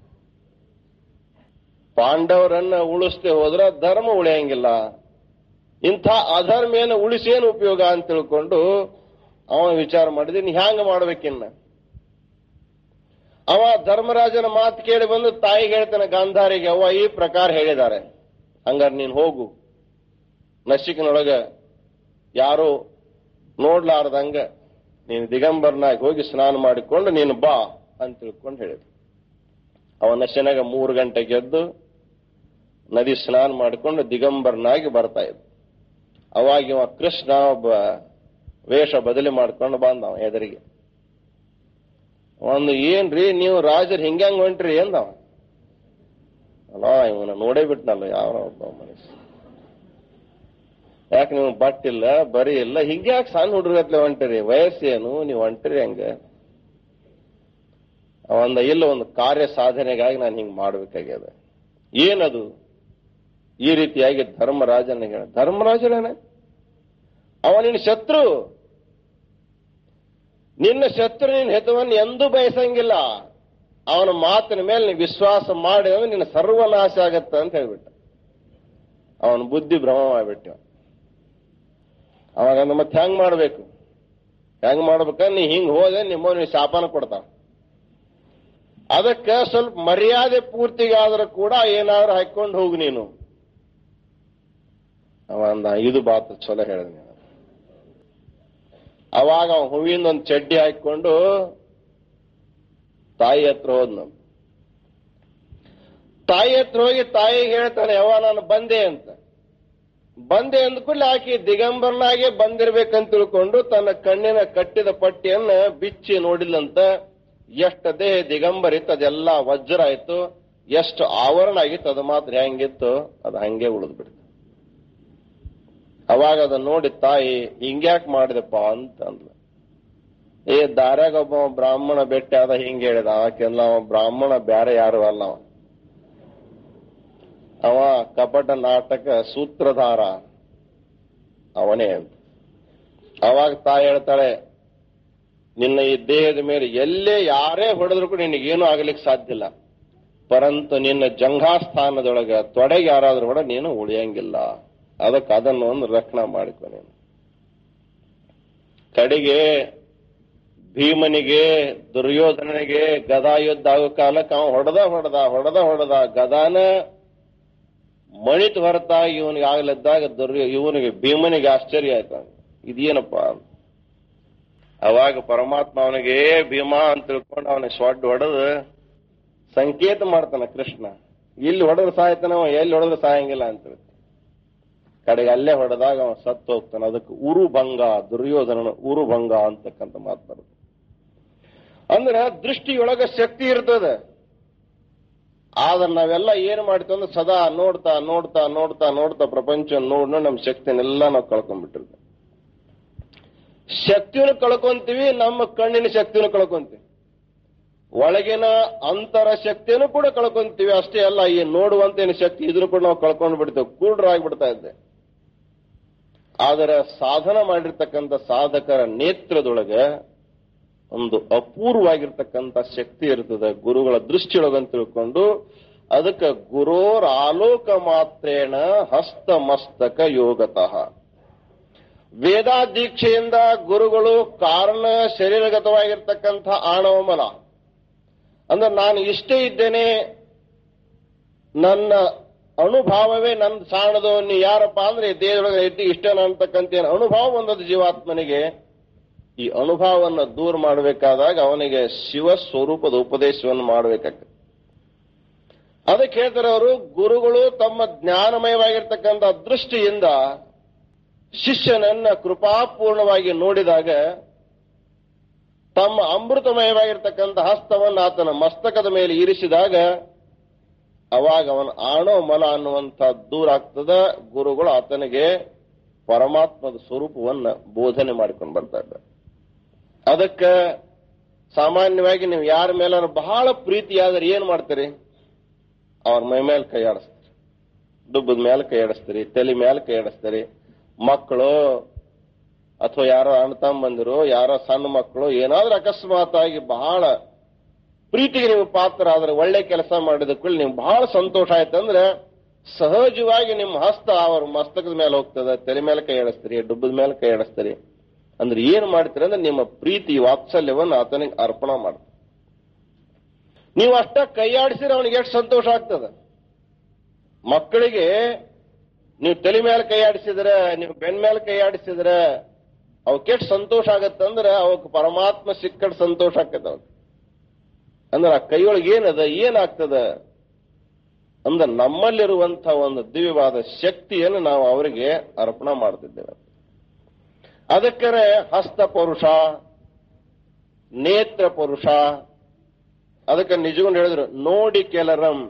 ಪಾಂಡವರನ್ನ ಉಳಿಸ್ದೆ ಹೋದ್ರ ಧರ್ಮ ಉಳಿಯಂಗಿಲ್ಲ ಇಂಥ ಅಧರ್ಮೇನ ಉಳಿಸೇನು ಉಪಯೋಗ ಅಂತ ತಿಳ್ಕೊಂಡು ಅವ ವಿಚಾರ ಮಾಡಿದೀನಿ ಹ್ಯಾಂಗ ಮಾಡ್ಬೇಕಿನ್ನ ಅವ ಧರ್ಮರಾಜನ ಮಾತು ಕೇಳಿ ಬಂದು ತಾಯಿಗೆ ಹೇಳ್ತಾನೆ ಗಾಂಧಾರಿಗೆ ಅವ್ವ ಈ ಪ್ರಕಾರ ಹೇಳಿದ್ದಾರೆ ಹಂಗಾರೆ ನೀನ್ ಹೋಗು ನಸಿಕಿನೊಳಗ ಯಾರು ನೋಡ್ಲಾರ್ದಂಗ ನೀನು ದಿಗಂಬರನಾಗಿ ಹೋಗಿ ಸ್ನಾನ ಮಾಡಿಕೊಂಡು ನೀನು ಬಾ ಅಂತ ತಿಳ್ಕೊಂಡು ಹೇಳಿದ್ರು ಅವ ನಶೆನಾಗ ಮೂರು ಗಂಟೆಗೆ ಎದ್ದು ನದಿ ಸ್ನಾನ ಮಾಡಿಕೊಂಡು ದಿಗಂಬರನಾಗಿ ಬರ್ತಾ ಇದ್ದ ಅವಾಗ ಇವ ಕೃಷ್ಣ ಒಬ್ಬ ವೇಷ ಬದಲಿ ಮಾಡ್ಕೊಂಡು ಬಂದ ಅವ ಎದುರಿಗೆ ಒಂದು ಏನ್ರಿ ನೀವು ರಾಜರು ಹಿಂಗ್ಯಾಂಗ್ ಹೊಂಟ್ರಿ ಎಂದವ ಅಲ್ಲ ಇವನ ನೋಡೇ ಬಿಟ್ನಲ್ಲ ಯಾವ ಒಬ್ಬ ಮನುಷ್ಯ ಯಾಕೆ ನೀವು ಬಟ್ಟಿಲ್ಲ ಬರಿ ಇಲ್ಲ ಹಿಂಗ್ಯಾಕೆ ಸಣ್ಣ ಹುಡುಗತ್ಲೆ ಹೊಂಟಿರಿ ವಯಸ್ಸೇನು ನೀವು ಹೊಂಟಿರಿ ಹಂಗ ಒಂದ ಇಲ್ಲ ಒಂದು ಕಾರ್ಯ ಸಾಧನೆಗಾಗಿ ನಾನು ಹಿಂಗ್ ಮಾಡ್ಬೇಕಾಗ್ಯದ ಏನದು ಈ ರೀತಿಯಾಗಿ ಧರ್ಮರಾಜನಿಗೆ ಹೇಳ ಧರ್ಮರಾಜನೇನೆ ಅವನಿನ ಶತ್ರು ನಿನ್ನ ಶತ್ರು ನಿನ್ನ ಹೆತವನ್ನು ಎಂದೂ ಬಯಸಂಗಿಲ್ಲ ಅವನ ಮಾತಿನ ಮೇಲೆ ನೀನು ವಿಶ್ವಾಸ ಮಾಡಿದ್ರೆ ನಿನ್ನ ಸರ್ವನಾಶ ಆಗತ್ತ ಅಂತ ಹೇಳ್ಬಿಟ್ಟ ಅವನ ಬುದ್ಧಿ ಭ್ರಮ ಮಾಡ್ಬಿಟ್ಟ ಅವಾಗ ಅಂದ ಮತ್ತೆ ಹೆಂಗ್ ಮಾಡ್ಬೇಕು ಹೆಂಗ್ ಮಾಡ್ಬೇಕಂದ್ರೆ ನೀ ಹಿಂಗ್ ಹೋದೆ ನಿಮ್ಮ ನೀವು ಶಾಪನ ಕೊಡ್ತಾವ ಅದಕ್ಕೆ ಸ್ವಲ್ಪ ಮರ್ಯಾದೆ ಪೂರ್ತಿಗಾದ್ರೂ ಕೂಡ ಏನಾದ್ರೂ ಹಾಕೊಂಡು ಹೋಗು ನೀನು ಅವ ಅಂದ ಇದು ಬಾತು ಚಲೋ ಹೇಳಿದ ನೀನು ಅವಾಗ ಅವ ಹೂವಿಂದ ಒಂದು ಚಡ್ಡಿ ಹಾಕೊಂಡು ತಾಯಿ ಹತ್ರ ಹೋದ್ನು ತಾಯಿ ಹತ್ರ ಹೋಗಿ ತಾಯಿಗೆ ಹೇಳ್ತಾನೆ ಯಾವ ನಾನು ಬಂದೆ ಅಂತ ಬಂದೆ ಅಂದ ಕೂಡಲೇ ಆಕೆ ದಿಗಂಬರನಾಗೆ ಬಂದಿರ್ಬೇಕಂತ ತಿಳ್ಕೊಂಡು ತನ್ನ ಕಣ್ಣಿನ ಕಟ್ಟಿದ ಪಟ್ಟಿಯನ್ನ ಬಿಚ್ಚಿ ನೋಡಿಲ್ಲಂತ ಎಷ್ಟು ದೇಹ ದಿಗಂಬರಿತ್ತು ಅದೆಲ್ಲ ವಜ್ರ ಆಯ್ತು ಎಷ್ಟು ಆವರಣ ಆಗಿತ್ತು ಅದು ಮಾತ್ರ ಹೆಂಗಿತ್ತು ಅದು ಹಂಗೆ ಉಳಿದು ಬಿಡ್ತು ಅವಾಗ ಅದನ್ನ ನೋಡಿ ತಾಯಿ ಹಿಂಗ್ಯಾಕ್ ಮಾಡಿದಪ್ಪ ಅಂತ ಅಂದ್ಲು ಏ ದಾರ್ಯಾಗ ಒಬ್ಬ ಬ್ರಾಹ್ಮಣ ಬೆಟ್ಟ ಅದ ಹಿಂಗ್ ಹೇಳಿದ ಆಕೆಲ್ಲ ಅವ ಬ್ರಾಹ್ಮಣ ಬ್ಯಾರೆ ಯಾರು ಅಲ್ಲ ಅವ ಅವ ಕಪಟ ನಾಟಕ ಸೂತ್ರಧಾರ ಅವನೇ ಅಂತ ಅವಾಗ ತಾಯಿ ಹೇಳ್ತಾಳೆ ನಿನ್ನ ಈ ದೇಹದ ಮೇಲೆ ಎಲ್ಲೇ ಯಾರೇ ಹೊಡೆದ್ರು ಕೂಡ ನಿನಗೇನು ಆಗ್ಲಿಕ್ಕೆ ಸಾಧ್ಯ ಇಲ್ಲ ಪರಂತು ನಿನ್ನ ಜಂಘಾಸ್ಥಾನದೊಳಗ ತೊಡೆಗೆ ಯಾರಾದ್ರೂ ಕೂಡ ನೀನು ಉಳಿಯಂಗಿಲ್ಲ ಅದಕ್ಕೆ ಅದನ್ನು ಒಂದು ರಕ್ಷಣೆ ಮಾಡಿಕೊ ನೀನು ಕಡೆಗೆ ಭೀಮನಿಗೆ ದುರ್ಯೋಧನನಿಗೆ ಗದಾ ಯುದ್ಧ ಆಗೋ ಕಾಲಕ್ಕೆ ಅವ ಹೊಡೆದ ಹೊಡೆದ ಹೊಡೆದ ಹೊಡೆದ ಗದಾನ ಮಣಿತ್ ಹೊರತಾಗಿ ಇವನಿಗೆ ಆಗ್ಲಿದ್ದಾಗ ದುರ್ಯ ಇವನಿಗೆ ಭೀಮನಿಗೆ ಆಶ್ಚರ್ಯ ಆಯ್ತು ಇದೇನಪ್ಪ ಅಂತ. ಅವಾಗ ಪರಮಾತ್ಮ ಅವನಿಗೆ ಭೀಮ ಅಂತ ತಿಳ್ಕೊಂಡು ಅವನಿಗೆ ಸೊಡ್ಡು ಹೊಡೆದು ಸಂಕೇತ ಮಾಡ್ತಾನ ಕೃಷ್ಣ ಇಲ್ಲಿ ಹೊಡೆದ್ರೆ ಸಾಯ್ತಾನ ಅವ ಎಲ್ಲಿ ಹೊಡೆದ್ರೆ ಸಾಯಂಗಿಲ್ಲ ಅಂತ ಹೇಳ್ತಾನೆ. ಕಡೆಗೆ ಅಲ್ಲೇ ಹೊಡೆದಾಗ ಅವ ಸತ್ತು ಹೋಗ್ತಾನೆ ಅದಕ್ಕೆ ಉರುಭಂಗ ದುರ್ಯೋಧನನ ಉರುಭಂಗ ಅಂತಕ್ಕಂಥ ಮಾತು ಬರುತ್ತೆ ಅಂದ್ರೆ ದೃಷ್ಟಿಯೊಳಗ ಶಕ್ತಿ ಇರ್ತದೆ ಆದ್ರೆ ನಾವೆಲ್ಲ ಏನ್ ಮಾಡ್ತೀವಿ ಅಂದ್ರೆ ಸದಾ ನೋಡ್ತಾ ನೋಡ್ತಾ ನೋಡ್ತಾ ನೋಡ್ತಾ ಪ್ರಪಂಚ ನೋಡ್ ನೋಡಿ ನಮ್ಮ ಶಕ್ತಿನೆಲ್ಲ ನಾವು ಕಳ್ಕೊಂಡ್ಬಿಟ್ಟಿರ್ತೀವಿ ಶಕ್ತಿಯನ್ನು ಕಳ್ಕೊಂತೀವಿ ನಮ್ಮ ಕಣ್ಣಿನ ಶಕ್ತಿಯನ್ನು ಕಳ್ಕೊಂತೀವಿ ಒಳಗಿನ ಅಂತರ ಶಕ್ತಿಯನ್ನು ಕೂಡ ಕಳ್ಕೊಂತೀವಿ ಅಷ್ಟೇ ಅಲ್ಲ ಈ ನೋಡುವಂತ ಏನು ಶಕ್ತಿ ಇದನ್ನು ಕೂಡ ನಾವು ಕಳ್ಕೊಂಡು ಬಿಡ್ತೇವೆ ಕೂಡ್ರಾಗ್ಬಿಡ್ತಾ ಇದ್ದೆ ಆದರೆ ಸಾಧನ ಮಾಡಿರ್ತಕ್ಕಂಥ ಸಾಧಕರ ನೇತ್ರದೊಳಗೆ ಒಂದು ಅಪೂರ್ವವಾಗಿರ್ತಕ್ಕಂಥ ಶಕ್ತಿ ಇರ್ತದೆ ಗುರುಗಳ ದೃಷ್ಟಿಯೊಳಗಂತ ತಿಳ್ಕೊಂಡು ಅದಕ್ಕೆ ಗುರೋರ್ ಆಲೋಕ ಮಾತ್ರೇಣ ಹಸ್ತಮಸ್ತಕ ಯೋಗತಃ ವೇದಾ ದೀಕ್ಷೆಯಿಂದ ಗುರುಗಳು ಕಾರಣ ಶರೀರಗತವಾಗಿರ್ತಕ್ಕಂಥ ಆಣವ ಮಲ ಅಂದ್ರೆ ನಾನು ಇಷ್ಟೇ ಇದ್ದೇನೆ ನನ್ನ ಅನುಭಾವವೇ ನನ್ನ ಸಾಣದು ನೀ ಯಾರಪ್ಪ ಅಂದ್ರೆ ಈ ದೇಹದೊಳಗೆ ಇದ್ದು ಇಷ್ಟೇನ ಅಂತಕ್ಕಂಥ ಏನು ಅನುಭವ ಬಂದದ್ದು ಜೀವಾತ್ಮನಿಗೆ ಈ ಅನುಭವವನ್ನು ದೂರ ಮಾಡಬೇಕಾದಾಗ ಅವನಿಗೆ ಶಿವ ಸ್ವರೂಪದ ಉಪದೇಶವನ್ನು ಮಾಡಬೇಕಾಗ್ತದೆ ಅದಕ್ಕೆ ಹೇಳ್ತಾರೆ ಅವರು ಗುರುಗಳು ತಮ್ಮ ಜ್ಞಾನಮಯವಾಗಿರ್ತಕ್ಕಂಥ ದೃಷ್ಟಿಯಿಂದ ಶಿಷ್ಯನನ್ನ ಕೃಪಾಪೂರ್ಣವಾಗಿ ನೋಡಿದಾಗ ತಮ್ಮ ಅಮೃತಮಯವಾಗಿರ್ತಕ್ಕಂಥ ಹಸ್ತವನ್ನು ಆತನ ಮಸ್ತಕದ ಮೇಲೆ ಇರಿಸಿದಾಗ ಅವಾಗ ಅವನ ಆಣೋ ಮಲ ಅನ್ನುವಂಥ ದೂರ ಆಗ್ತದ ಗುರುಗಳು ಆತನಿಗೆ ಪರಮಾತ್ಮದ ಸ್ವರೂಪವನ್ನ ಬೋಧನೆ ಮಾಡಿಕೊಂಡು ಬರ್ತಾ ಇದ್ದಾರೆ ಅದಕ್ಕೆ ಸಾಮಾನ್ಯವಾಗಿ ನೀವು ಯಾರ ಮೇಲಾರು ಬಹಳ ಪ್ರೀತಿಯಾದ್ರೆ ಏನ್ ಮಾಡ್ತೀರಿ ಅವ್ರ ಮೈ ಮೇಲೆ ಕೈ ಆಡಿಸ್ತೀರಿ ದುಬ್ಬದ ಮೇಲೆ ಕೈ ಆಡಿಸ್ತೀರಿ ತಲೆ ಮೇಲೆ ಕೈ ಆಡಿಸ್ತೀರಿ ಮಕ್ಕಳು ಅಥವಾ ಯಾರೋ ಅಣ್ಣ ತಮ್ಮಂದಿರು ಯಾರೋ ಸಣ್ಣ ಮಕ್ಕಳು ಏನಾದ್ರೂ ಅಕಸ್ಮಾತ್ ಆಗಿ ಬಹಳ ಪ್ರೀತಿಗೆ ನೀವು ಪಾತ್ರ ಆದ್ರೆ ಒಳ್ಳೆ ಕೆಲಸ ಮಾಡಿದ ಕೂಡಲೇ ನಿಮ್ಗೆ ಬಹಳ ಸಂತೋಷ ಆಯ್ತಂದ್ರೆ ಸಹಜವಾಗಿ ನಿಮ್ಮ ಹಸ್ತ ಅವ್ರ ಮಸ್ತಕದ ಮೇಲೆ ಹೋಗ್ತದೆ ತಲೆ ಮೇಲೆ ಕೈ ಆಡಿಸ್ತೀರಿ ಡುಬ್ಬದ ಮೇಲೆ ಕೈ ಆಡಿಸ್ತೀರಿ ಅಂದ್ರೆ ಏನ್ ಮಾಡ್ತೀರಿ ಅಂದ್ರೆ ನಿಮ್ಮ ಪ್ರೀತಿ ವಾತ್ಸಲ್ಯವನ್ನು ಆತನಿಗೆ ಅರ್ಪಣೆ ಮಾಡ್ತೀರಿ ನೀವು ಅಷ್ಟ ಕೈಯಾಡಿಸಿದ್ರೆ ಅವನಿಗೆ ಎಷ್ಟು ಸಂತೋಷ ಆಗ್ತದೆ ಮಕ್ಕಳಿಗೆ ನೀವು ತಲೆ ಮೇಲೆ ಕೈ ಆಡಿಸಿದ್ರೆ ನೀವು ಬೆನ್ ಮೇಲೆ ಕೈ ಆಡಿಸಿದ್ರೆ ಅವಕ್ಕೆ ಎಷ್ಟು ಸಂತೋಷ ಆಗತ್ತಂದ್ರೆ ಅವಕ್ಕೆ ಪರಮಾತ್ಮ ಸಿಕ್ಕಡ್ ಸಂತೋಷ ಆಕತ್ತ ಅವಕ್ಕೆ ಅಂದ್ರೆ ಆ ಕೈಯೊಳಗೆ ಏನದ ಏನಾಗ್ತದ ಅಂದ್ರೆ ನಮ್ಮಲ್ಲಿರುವಂತ ಒಂದು ದಿವ್ಯವಾದ ಶಕ್ತಿಯನ್ನು ನಾವು ಅವರಿಗೆ ಅರ್ಪಣೆ ಮಾಡ್ತಿದ್ದೇವೆ ಅದಕ್ಕರೆ ಹಸ್ತ ಪುರುಷ ನೇತ್ರ ಪುರುಷ ಅದಕ್ಕೆ ನಿಜಗೊಂಡು ಹೇಳಿದ್ರು ನೋಡಿ ಕೆಲರಂ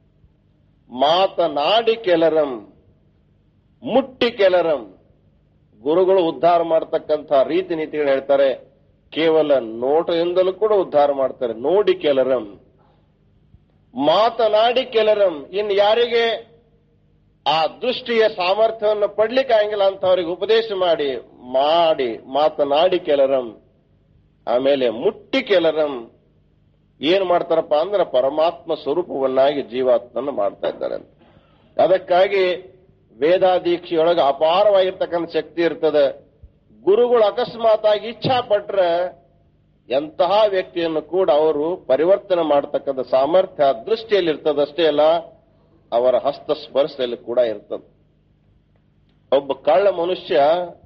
ಮಾತನಾಡಿ ಕೆಲರಂ ಮುಟ್ಟಿ ಕೆಲರಂ ಗುರುಗಳು ಉದ್ಧಾರ ಮಾಡತಕ್ಕಂಥ ರೀತಿ ನೀತಿಗಳು ಹೇಳ್ತಾರೆ ಕೇವಲ ನೋಟದಿಂದಲೂ ಕೂಡ ಉದ್ಧಾರ ಮಾಡ್ತಾರೆ ನೋಡಿ ಕೆಲರಂ ಮಾತನಾಡಿ ಕೆಲರಂ ಇನ್ನು ಯಾರಿಗೆ ಆ ದೃಷ್ಟಿಯ ಸಾಮರ್ಥ್ಯವನ್ನು ಪಡ್ಲಿಕ್ಕೆ ಆಗಿಲ್ಲ ಅಂತವರಿಗೆ ಉಪದೇಶ ಮಾಡಿ ಮಾಡಿ ಮಾತನಾಡಿ ಕೆಲರಂ ಆಮೇಲೆ ಮುಟ್ಟಿ ಕೆಲರಂ ಏನ್ ಮಾಡ್ತಾರಪ್ಪ ಅಂದ್ರೆ ಪರಮಾತ್ಮ ಸ್ವರೂಪವನ್ನಾಗಿ ಜೀವಾತ್ಮನ್ನು ಮಾಡ್ತಾ ಇದ್ದಾರೆ ಅಂತ ಅದಕ್ಕಾಗಿ ವೇದಾದೀಕ್ಷೆಯೊಳಗೆ ಅಪಾರವಾಗಿರ್ತಕ್ಕಂಥ ಶಕ್ತಿ ಇರ್ತದೆ ಗುರುಗಳು ಅಕಸ್ಮಾತ್ ಆಗಿ ಇಚ್ಛಾ ಪಟ್ರೆ ಎಂತಹ ವ್ಯಕ್ತಿಯನ್ನು ಕೂಡ ಅವರು ಪರಿವರ್ತನೆ ಮಾಡತಕ್ಕಂಥ ಸಾಮರ್ಥ್ಯ ದೃಷ್ಟಿಯಲ್ಲಿ ಇರ್ತದಷ್ಟೇ ಅಲ್ಲ ಅವರ ಹಸ್ತ ಸ್ಪರ್ಶದಲ್ಲಿ ಕೂಡ ಇರ್ತದೆ ಒಬ್ಬ ಕಳ್ಳ ಮನುಷ್ಯ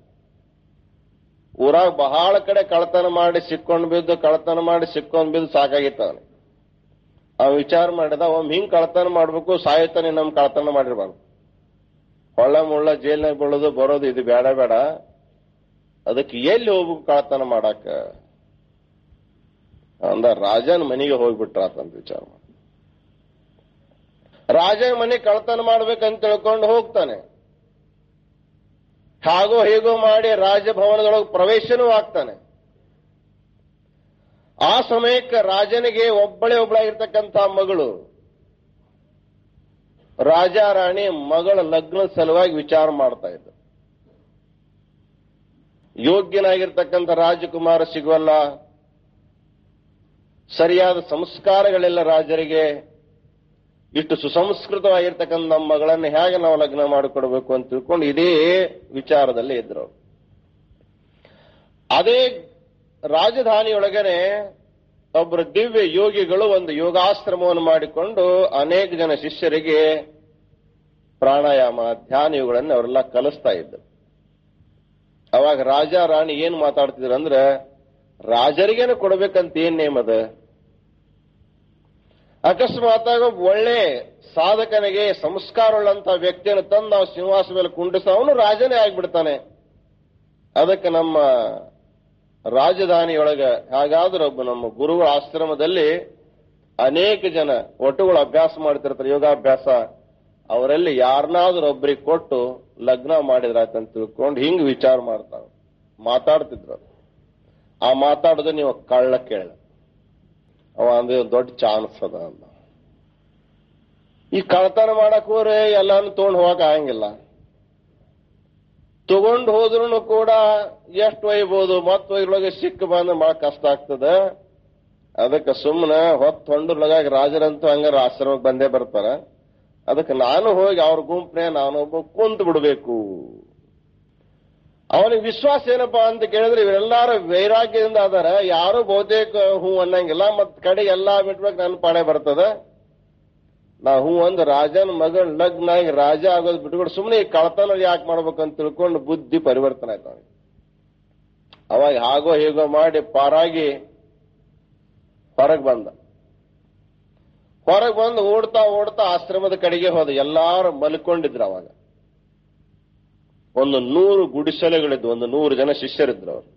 ಊರಾಗ ಬಹಳ ಕಡೆ ಕಳ್ತನ ಮಾಡಿ ಸಿಕ್ಕೊಂಡ್ ಬಿದ್ದು ಕಳ್ತನ ಮಾಡಿ ಸಿಕ್ಕೊಂಡ್ ಬಿದ್ದು ಸಾಕಾಗಿತ್ತು ಅವನಿಗೆ ಅವ ವಿಚಾರ ಮಾಡಿದ ಒಮ್ಮೆ ಹಿಂಗ್ ಕಳ್ತನ ಮಾಡ್ಬೇಕು ಸಾಯುತ್ತಾನೆ ನಮ್ ಕಳ್ತನ ಮಾಡಿರ್ಬಾರ್ದು ಹೊಳ್ಳ ಮುಳ್ಳ ಜೈಲ್ನಾಗ ಬೀಳೋದು ಬರೋದು ಇದು ಬೇಡ ಬೇಡ ಅದಕ್ಕೆ ಎಲ್ಲಿ ಹೋಗ್ಬೇಕು ಕಳ್ತನ ಮಾಡಾಕ ಅಂದ ರಾಜನ ಮನೆಗೆ ಹೋಗ್ಬಿಟ್ರ ಅಂತ ವಿಚಾರ ಮಾಡಿ ರಾಜನ ಮನೆ ಕಳ್ತನ ಮಾಡ್ಬೇಕಂತ ತಿಳ್ಕೊಂಡು ಹೋಗ್ತಾನೆ ಹಾಗೋ ಹೇಗೋ ಮಾಡಿ ರಾಜಭವನದೊಳಗೆ ಪ್ರವೇಶನೂ ಆಗ್ತಾನೆ ಆ ಸಮಯಕ್ಕೆ ರಾಜನಿಗೆ ಒಬ್ಬಳೇ ಒಬ್ಬಳಾಗಿರ್ತಕ್ಕಂಥ ಮಗಳು ರಾಜ ರಾಣಿ ಮಗಳ ಲಗ್ನದ ಸಲುವಾಗಿ ವಿಚಾರ ಮಾಡ್ತಾ ಇದ್ದ ಯೋಗ್ಯನಾಗಿರ್ತಕ್ಕಂಥ ರಾಜಕುಮಾರ ಸಿಗುವಲ್ಲ ಸರಿಯಾದ ಸಂಸ್ಕಾರಗಳೆಲ್ಲ ರಾಜರಿಗೆ ಇಷ್ಟು ಸುಸಂಸ್ಕೃತವಾಗಿರ್ತಕ್ಕಂಥ ನಮ್ಮ ಮಗಳನ್ನು ಹೇಗೆ ನಾವು ಲಗ್ನ ಮಾಡಿಕೊಡ್ಬೇಕು ಅಂತ ತಿಳ್ಕೊಂಡು ಇದೇ ವಿಚಾರದಲ್ಲಿ ಇದ್ರು ಅವ್ರು. ಅದೇ ರಾಜಧಾನಿಯೊಳಗನೆ ಒಬ್ಬರು ದಿವ್ಯ ಯೋಗಿಗಳು ಒಂದು ಯೋಗಾಶ್ರಮವನ್ನು ಮಾಡಿಕೊಂಡು ಅನೇಕ ಜನ ಶಿಷ್ಯರಿಗೆ ಪ್ರಾಣಾಯಾಮ ಧ್ಯಾನ ಇವುಗಳನ್ನು ಅವರೆಲ್ಲ ಕಲಿಸ್ತಾ ಇದ್ದರು ಅವಾಗ ರಾಜ ರಾಣಿ ಏನ್ ಮಾತಾಡ್ತಿದ್ರು ಅಂದ್ರೆ ರಾಜರಿಗೇನು ಕೊಡ್ಬೇಕಂತ ಏನ್ ನೇಮ್ ಅದ ಅಕಸ್ಮಾತ್ ಆಗಿ ಒಬ್ಬ ಒಳ್ಳೆ ಸಾಧಕನಿಗೆ ಸಂಸ್ಕಾರವುಳ್ಳಂತ ವ್ಯಕ್ತಿಯನ್ನು ತಂದು ನಾವು ಸಿಂಹಾಸ ಮೇಲೆ ಕುಂಡಿಸ ಅವನು ರಾಜನೇ ಆಗ್ಬಿಡ್ತಾನೆ ಅದಕ್ಕೆ ನಮ್ಮ ರಾಜಧಾನಿಯೊಳಗ ಹಾಗಾದ್ರೆ ಒಬ್ಬ ನಮ್ಮ ಗುರುಗಳ ಆಶ್ರಮದಲ್ಲಿ ಅನೇಕ ಜನ ಒಟ್ಟುಗಳು ಅಭ್ಯಾಸ ಮಾಡ್ತಿರ್ತಾರೆ ಯೋಗಾಭ್ಯಾಸ ಅವರಲ್ಲಿ ಯಾರನ್ನಾದ್ರೂ ಒಬ್ರಿಗೆ ಕೊಟ್ಟು ಲಗ್ನ ಮಾಡಿದ್ರಾಯ್ತಂತ ತಿಳ್ಕೊಂಡು ಹಿಂಗ್ ವಿಚಾರ ಮಾಡ್ತಾವ ಮಾತಾಡ್ತಿದ್ರು ಆ ಮಾತಾಡೋದು ನೀವು ಕಳ್ಳ ಕೇಳ ಅವ ಅಂದ್ರೆ ಒಂದ್ ದೊಡ್ಡ ಚಾನ್ಸ್ ಅದ ಅಂದ ಈ ಕಳ್ತನ ಮಾಡಕ್ ಹೋದ್ರೆ ಎಲ್ಲಾನು ತಗೊಂಡ್ ಹೋಗಕ್ ಆಗಂಗಿಲ್ಲ ತಗೊಂಡ್ ಹೋದ್ರು ಕೂಡ ಎಷ್ಟು ಒಯ್ಬೋದು ಮತ್ ಒಯ್ಯೊಳಗೆ ಸಿಕ್ಕ ಬಂದ್ರೆ ಬಹಳ ಕಷ್ಟ ಆಗ್ತದ ಅದಕ್ಕೆ ಸುಮ್ಮನೆ ಹೊತ್ತು ಹೊಂಡರ್ಲಗಾಗಿ ರಾಜರಂತೂ ಹಂಗಾರ ಆಶ್ರಮಕ್ಕೆ ಬಂದೇ ಬರ್ತಾರ ಅದಕ್ಕೆ ನಾನು ಹೋಗಿ ಅವ್ರ ಗುಂಪನೆ ನಾನೊಬ್ಬ ಕುಂತು ಬಿಡ್ಬೇಕು ಅವನಿಗೆ ವಿಶ್ವಾಸ ಏನಪ್ಪಾ ಅಂತ ಕೇಳಿದ್ರೆ ಇವರೆಲ್ಲಾರು ವೈರಾಗ್ಯದಿಂದ ಅದಾರ ಯಾರು ಬಹುತೇಕ ಹೂ ಅನ್ನಂಗಿಲ್ಲ ಮತ್ ಕಡೆ ಎಲ್ಲಾ ಬಿಟ್ಬೇಕು ನನ್ನ ಪಾಡೆ ಬರ್ತದ ನಾ ಹೂ ಒಂದು ರಾಜನ ಮಗಳ ಲಗ್ನ ಆಗಿ ರಾಜ ಆಗೋದು ಬಿಟ್ಕೊಂಡು ಸುಮ್ಮನೆ ಈ ಕಳತನ ಯಾಕೆ ಮಾಡ್ಬೇಕಂತ ತಿಳ್ಕೊಂಡು ಬುದ್ಧಿ ಪರಿವರ್ತನೆ ಆಯ್ತು ಅವನಿಗೆ ಅವಾಗ ಹಾಗೋ ಹೀಗೋ ಮಾಡಿ ಪಾರಾಗಿ ಹೊರಗೆ ಬಂದ ಹೊರಗೆ ಬಂದು ಓಡ್ತಾ ಓಡ್ತಾ ಆಶ್ರಮದ ಕಡೆಗೆ ಹೋದ ಎಲ್ಲಾರು ಮಲ್ಕೊಂಡಿದ್ರು ಅವಾಗ ಒಂದು ನೂರು ಗುಡಿಸಲುಗಳಿದ್ವು ಒಂದು ನೂರು ಜನ ಶಿಷ್ಯರಿದ್ರು ಅವರು